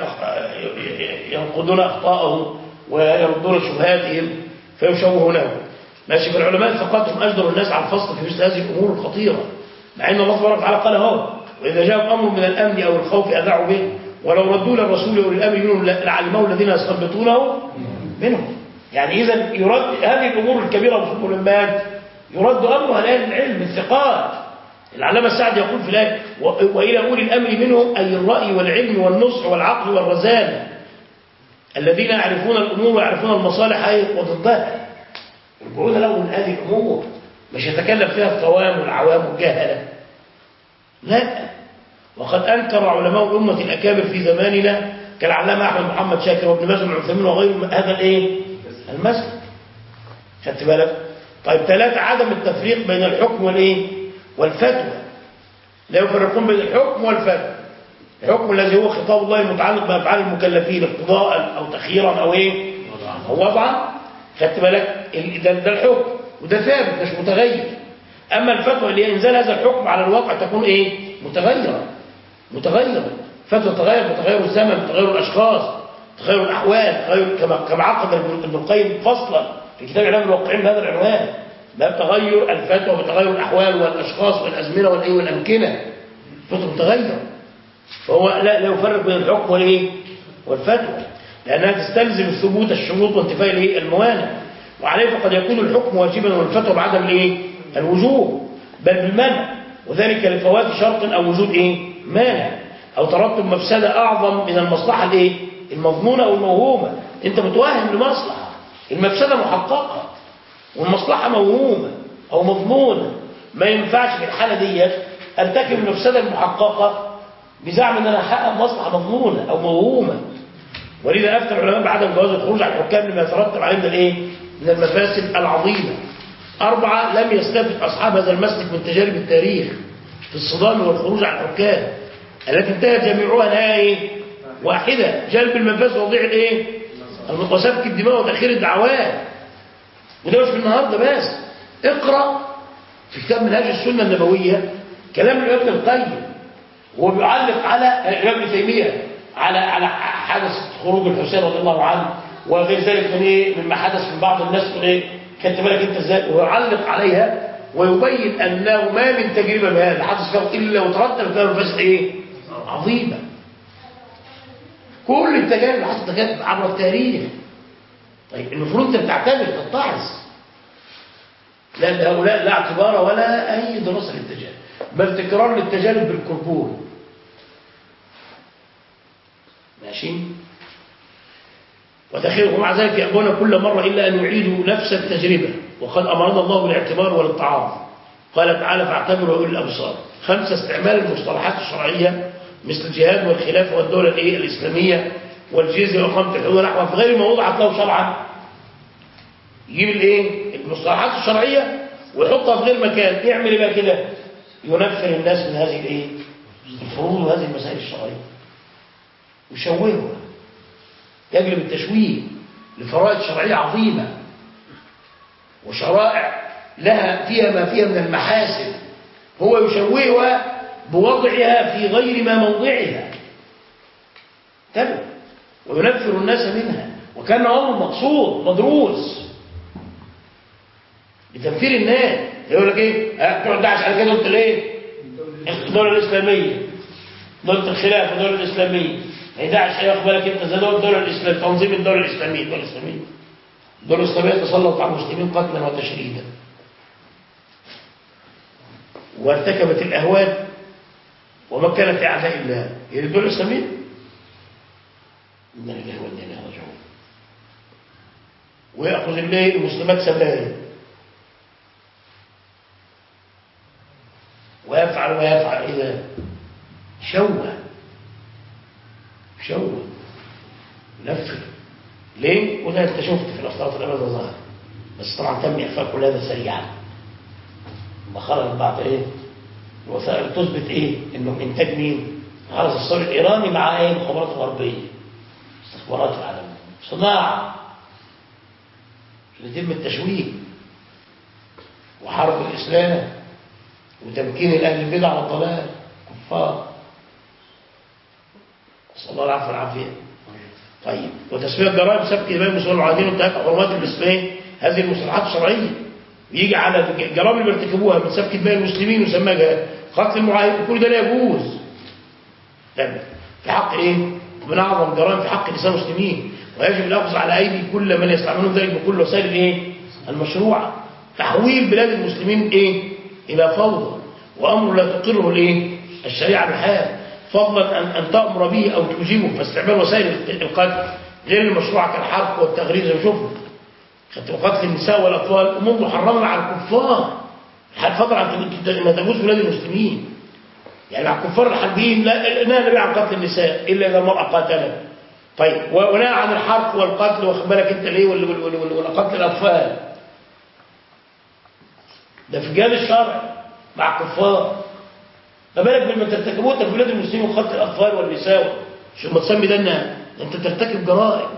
ينقضون أخطاءهم ويردون شبهاتهم فيشوهونه ماشي فالعلماء ثقاتهم أجدر الناس على الفصل في مثل هذه الأمور الخطيرة مع أن الله تبارك وتعالى قال اهو وإذا جاء أمر من الأمن أو الخوف أذاعوا به ولو ردوا للرسول أولي الأمر منهم لعلمه الذين يستنبطونه منهم يعني إذا يرد هذه الأمور الكبيرة في الملمات يرد أمرها لأهل العلم الثقات العلامة السعد يقول في الآية و- وإلى أولي الأمر منهم أي الرأي والعلم والنصح والعقل والرزانة الذين يعرفون الأمور ويعرفون المصالح أي وضدها يرجعون له من هذه الأمور مش يتكلم فيها القوام والعوام والجهلة لا وقد أنكر علماء الأمة الأكابر في زماننا كالعلامة أحمد محمد شاكر وابن باز بن عثيمين وغيرهم هذا الإيه؟ المسلك خدت بالك؟ طيب ثلاثة عدم التفريق بين الحكم والإيه؟ والفتوى لا يفرقون بين الحكم والفتوى الحكم الذي هو خطاب الله المتعلق بأفعال المكلفين اقتضاء أو تخييرا أو إيه؟ أو وضعا خدت بالك ال- ده, ده الحكم وده ثابت مش متغير أما الفتوى اللي هي إنزال هذا الحكم على الواقع تكون إيه؟ متغيرة متغيرة فتوى تغير بتغير الزمن بتغير الأشخاص تغير الأحوال تغير كما كما عقد ابن ابن القيم فصلا في كتاب إعلام الواقعين بهذا العنوان باب تغير الفتوى بتغير الأحوال والأشخاص والأزمنة والإيه والأمكنة فتوى متغيرة فهو لا لا يفرق بين الحكم والايه والفتوى لانها تستلزم ثبوت الشروط وانتفاء الايه الموانع وعليه فقد يكون الحكم واجبا والفتوى بعدم الايه الوجوب بل بالمنع وذلك لفوات شرط او وجود ايه مانع او ترتب مفسده اعظم من المصلحه الايه المظنونه او الموهومه انت متوهم لمصلحه المفسده محققه والمصلحه موهومه او مظنونه ما ينفعش في الحاله ديت ارتكب المفسده المحققه بزعم ان انا احقق مصلحه مضمونه او موهومه ولذا افتى العلماء بعدم جواز الخروج على الحكام لما يترتب عليه من الايه؟ من المفاسد العظيمه. اربعه لم يستفد اصحاب هذا المسلك من تجارب التاريخ في الصدام والخروج على الحكام التي انتهت جميعها نهايه ايه؟ واحده جلب المفاسد وتضييع الايه؟ وسفك الدماء وتاخير الدعوات. وده مش في النهارده بس. اقرا في كتاب منهاج السنه النبويه كلام ابن القيم هو بيعلق على الإمام ابن تيمية على على حدث خروج الحسين رضي الله عنه وغير ذلك من ايه مما حدث من بعض الناس من ايه خدت بالك انت ازاي ويعلق عليها ويبين انه ما من تجربه بهذا حدث فيها الا وترتب فيها مفاسد ايه عظيمه كل التجارب اللي حصلت كانت عبر التاريخ طيب المفروض انت بتعتبر تتعظ لا لهؤلاء لا اعتبار ولا اي دراسه للتجارب بل تكرار للتجارب بالكربون ماشي وتخير ومع ذلك يأبون كل مرة إلا أن يعيدوا نفس التجربة وقد أمرنا الله بالاعتبار والاتعاظ قال تعالى فاعتبروا أولي الأبصار خمسة استعمال المصطلحات الشرعية مثل الجهاد والخلافة والدولة الإيه؟ الإسلامية والجزية وإقامة الحدود ونحوها في غير ما وضعت له شرعا يجيب الايه المصطلحات الشرعية ويحطها في غير مكان يعمل ايه بقى كده ينفر الناس من هذه الايه الفروض وهذه المسائل الشرعية يشوهها يجلب التشويه لفرائض شرعية عظيمة وشرائع لها فيها ما فيها من المحاسن هو يشوهها بوضعها في غير ما موضعها انتبه وينفر الناس منها وكان امر مقصود مدروس لتنفير الناس يقول لك ايه ها تقعد داعش على كده قلت ليه الدوله الاسلاميه دوله الخلافه الدوله الاسلاميه هي داعش ايه بالك انت زي دول الدوله الاسلاميه تنظيم الدوله الاسلاميه الدوله الاسلاميه الدوله الاسلاميه تسلط على المسلمين قتلا وتشريدا وارتكبت الاهوال ومكنت اعداء الله هي دي الدوله الاسلاميه إنا لله وإنا إليه راجعون ويأخذ الليل المسلمات سبايا ويفعل ويفعل إذا شوه شوه نفر ليه؟ وده انت شفت في الأفتراض الأبد ظهر بس طبعا تم إخفاء كل هذا سريعا لما خرج بعض إيه؟ الوثائق تثبت إيه؟ إنه إنتاج مين؟ خلص الصور الإيراني مع إيه؟ المخابرات الغربية استخبارات العالم صناعة عشان يتم التشويه وحرب الإسلام وتمكين الأهل البدع والضلال كفار نسأل الله العفو والعافية طيب وتسمية جرائم سبك دماء المسلمين العادين وانتهاك حرمات المسلمين هذه المصطلحات الشرعية ويجي على الجرائم اللي بيرتكبوها من سبك دماء المسلمين ويسمى قتل المعاهدين كل ده لا يجوز تمام في حق ايه؟ من اعظم جرائم في حق نساء المسلمين ويجب الاخذ على ايدي كل من يستعملون ذلك بكل وسائل الايه؟ المشروعه تحويل بلاد المسلمين ايه؟ الى فوضى وامر لا تقره الايه؟ الشريعه بحال فضلا ان ان تامر به او توجبه فاستعمال وسائل القتل غير المشروعه كالحرق والتغريب زي ما شفنا خدت قتل النساء والاطفال امور محرمه على الكفار حال فضلا عن ان تجوز بلاد المسلمين يعني مع الكفار الحربيين لا نهى النبي عن قتل النساء الا اذا المراه قاتلت طيب ونهى عن الحرق والقتل واخد بالك انت ليه وقتل الاطفال ده في الجهاد الشرعي مع الكفار ما بالك بما ترتكبوه في بلاد المسلمين وقتل الاطفال والنساء شو ما تسمي ده انها انت ترتكب جرائم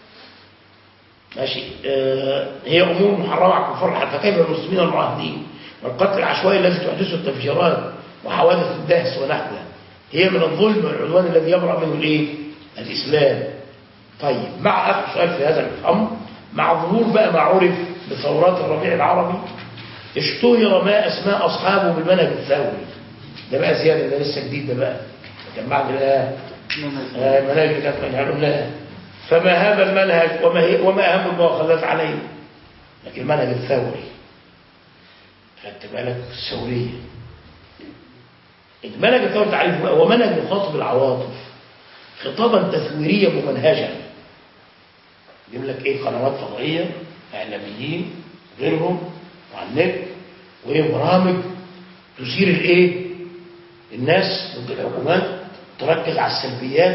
ماشي آه هي امور محرمه على الكفار حتى كيف المسلمين المعاهدين والقتل العشوائي الذي تحدثه التفجيرات وحوادث الدهس ونحوها هي من الظلم والعدوان الذي يبرأ منه الايه الاسلام طيب مع اخر سؤال في هذا الامر مع ظهور بقى ما عرف بثورات الربيع العربي اشتهر ما اسماء اصحابه بالمنهج الثوري ده بقى زياده ده لسه جديد ده بقى كان بعد لا المناهج اللي كانت مجهول لها فما هذا المنهج وما, هي وما اهم المؤاخذات عليه لكن المنهج الثوري خدت بالك الثوريه المنهج الثوري تعريفه هو منهج يخاطب العواطف خطابا تثويريا ممنهجا يجيب لك ايه قنوات فضائيه اعلاميين غيرهم وعلى النت وايه برامج تثير الايه الناس ضد الحكومات تركز على السلبيات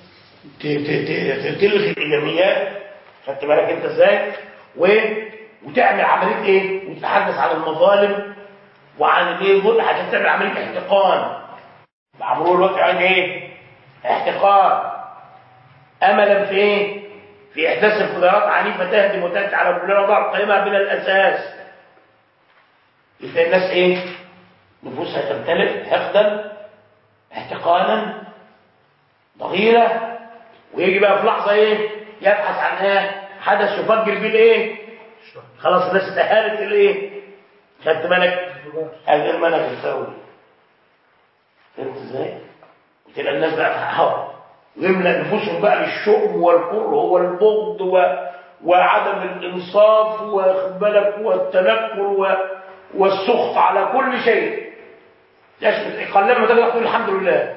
تلغي الايجابيات خدت بالك انت ازاي و... وتعمل عمليه ايه وتتحدث عن المظالم وعن الايه الظلم عشان تعمل عمليه احتقان بعمروا الوقت عن ايه احتقان املا في ايه في احداث انفجارات عنيفه تهدم وتاتي على كل وضع قيمها من الاساس يبقى الناس ايه نفوسها تمتلئ حقدا احتقانا ضغيره ويجي بقى في لحظه ايه يبحث عن ايه حدث يفجر بيه الايه خلاص الناس اتأهلت الايه خدت بالك هذا المنهج الثوري فهمت ازاي وتبقى الناس بقى هوا ويملأ نفوسهم بقى بالشؤم والكره والبغض و... وعدم الانصاف واخد بالك والتنكر و... والسخط على كل شيء يشمل قلما تقدر تقول الحمد لله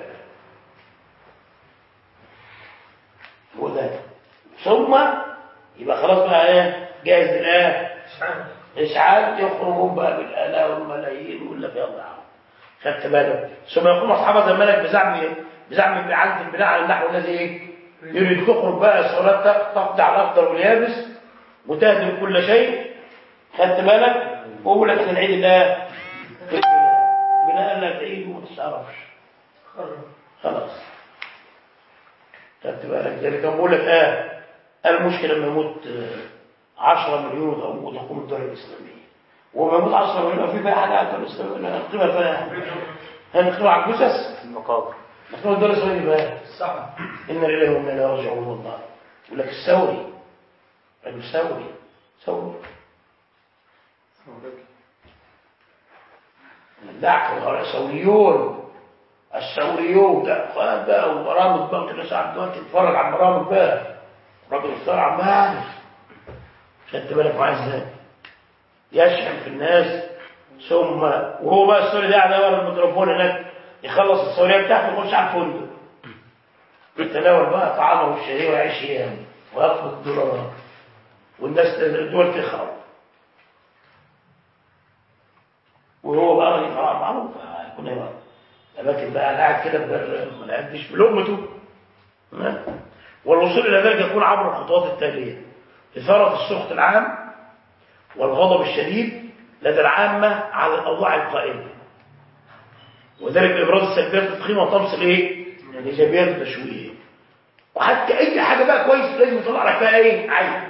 هو ده ثم يبقى خلاص بقى ايه جاهز للايه اشعال يخرجون بقى بالالاف والملايين ولا في الله خدت بالك ثم يقوم اصحاب زمانك بزعم بزعم اعاده البناء على النحو الذي ايه يريد تخرج بقى الصلاه تقطع الاخضر واليابس وتهدم كل شيء خدت بالك ويقول لك نعيد الايه بناء لا تعيد وما تستعرفش خلاص خدت بالك ذلك بقول لك اه المشكلة لما يموت آه، 10 مليون أو وتقوم الدولة الإسلامية وما يموت 10 مليون في بقى حاجة على الدولة الإسلامية نقيمها فيها هنقيمها على الجثث المقابر نقيمها الدولة الإسلامية بقى صح إن لله وإنا إليه راجعون والله يقول لك الثوري رجل ثوري ثوري دعك الثوريون الثوريون ده خد بقى وبرامج بقى كده ساعات دلوقتي تتفرج على البرامج بقى الراجل الثوري عمال خدت بالك معاه ازاي يشحن في الناس ثم وهو بقى الثوري ده قاعد ورا الميكروفون هناك يخلص الثوريه بتاعته يخش على الفندق يتناول بقى طعامه والشهيه ويعيش ايام ويقبض الدولارات والناس الدول تخرب وهو بقى راجل طبعا معروف هيكون ايه بقى لكن بقى قاعد كده بر- ما لعبش بلقمته ها؟ والوصول الى ذلك يكون عبر الخطوات التاليه اثاره السخط العام والغضب الشديد لدى العامه على الاوضاع القائمه وذلك بابراز السلبيات التضخيمه وطمس الايه؟ الايجابيات التشويهيه وحتى اي حاجه بقى كويس لازم يطلع لك فيها ايه؟ عيب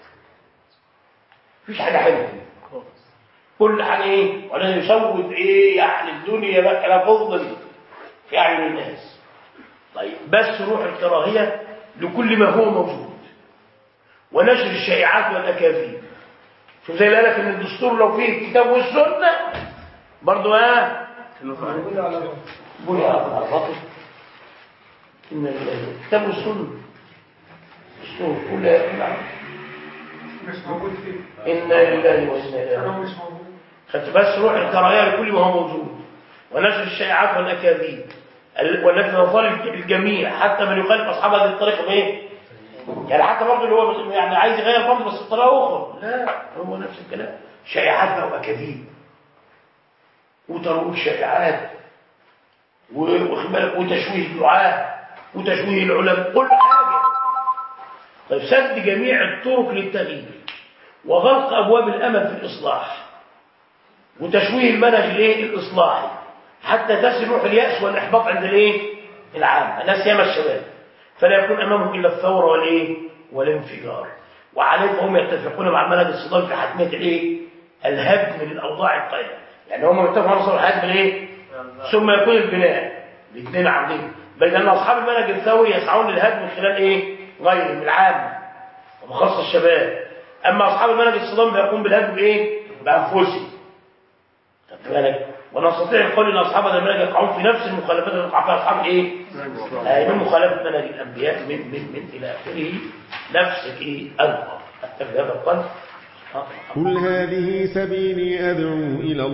مفيش حاجه حلوه كل حاجه ايه؟ ولازم يسود ايه؟ يعني الدنيا بقى لا فضل في اعين الناس طيب بس روح الكراهيه لكل ما هو موجود ونشر الشائعات والاكاذيب شوف زي اللي قالك ان الدستور لو فيه الكتاب والسنه برضه ها بني على الباطل ان الكتاب والسنه الدستور كلها نعم مش موجود فيه انا لله وانا انا اليه مش موجود خدت بس روح الكراهيه لكل ما هو موجود ونشر الشائعات والاكاذيب ال- والتي تظل الجميع حتى من يخالف اصحاب هذه الطريقه بايه؟ يعني حتى برضه اللي هو بس- يعني عايز يغير برضه بس بطريقه اخرى لا هو نفس الكلام شائعات بقى واكاذيب وترويج شائعات و- واخد بالك وتشويه الدعاة وتشويه العلماء كل حاجه طيب سد جميع الطرق للتغيير وغلق ابواب الامل في الاصلاح وتشويه المنهج الايه الاصلاحي حتى تصل روح الياس والاحباط عند الايه العامه ناس ياما الشباب فلا يكون امامهم الا الثوره والايه والانفجار وعليه فهم يتفقون مع المنهج الصدام في حتميه الايه الهدم للاوضاع القائمه يعني هم يتفقوا على صلح الهدم الايه ثم يكون البناء الاثنين عاملين بل ان اصحاب المنهج الثوري يسعون للهدم من خلال ايه غيرهم العامه وبخاصه الشباب اما اصحاب المنهج الصدام فيقوم بالهدم بايه بانفسهم خدت بالك ونستطيع القول ان اصحاب هذا المنهج يقعون في نفس المخالفات اللي وقع فيها اصحاب ايه؟ آه، من مخالفه منهج الانبياء من من من الى اخره نفس ايه؟ القى اكتفي بهذا القدر قل هذه سبيلي أدعو إلى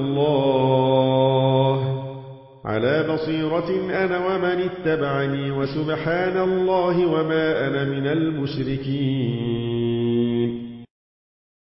الله على بصيرة أنا ومن اتبعني وسبحان الله وما أنا من المشركين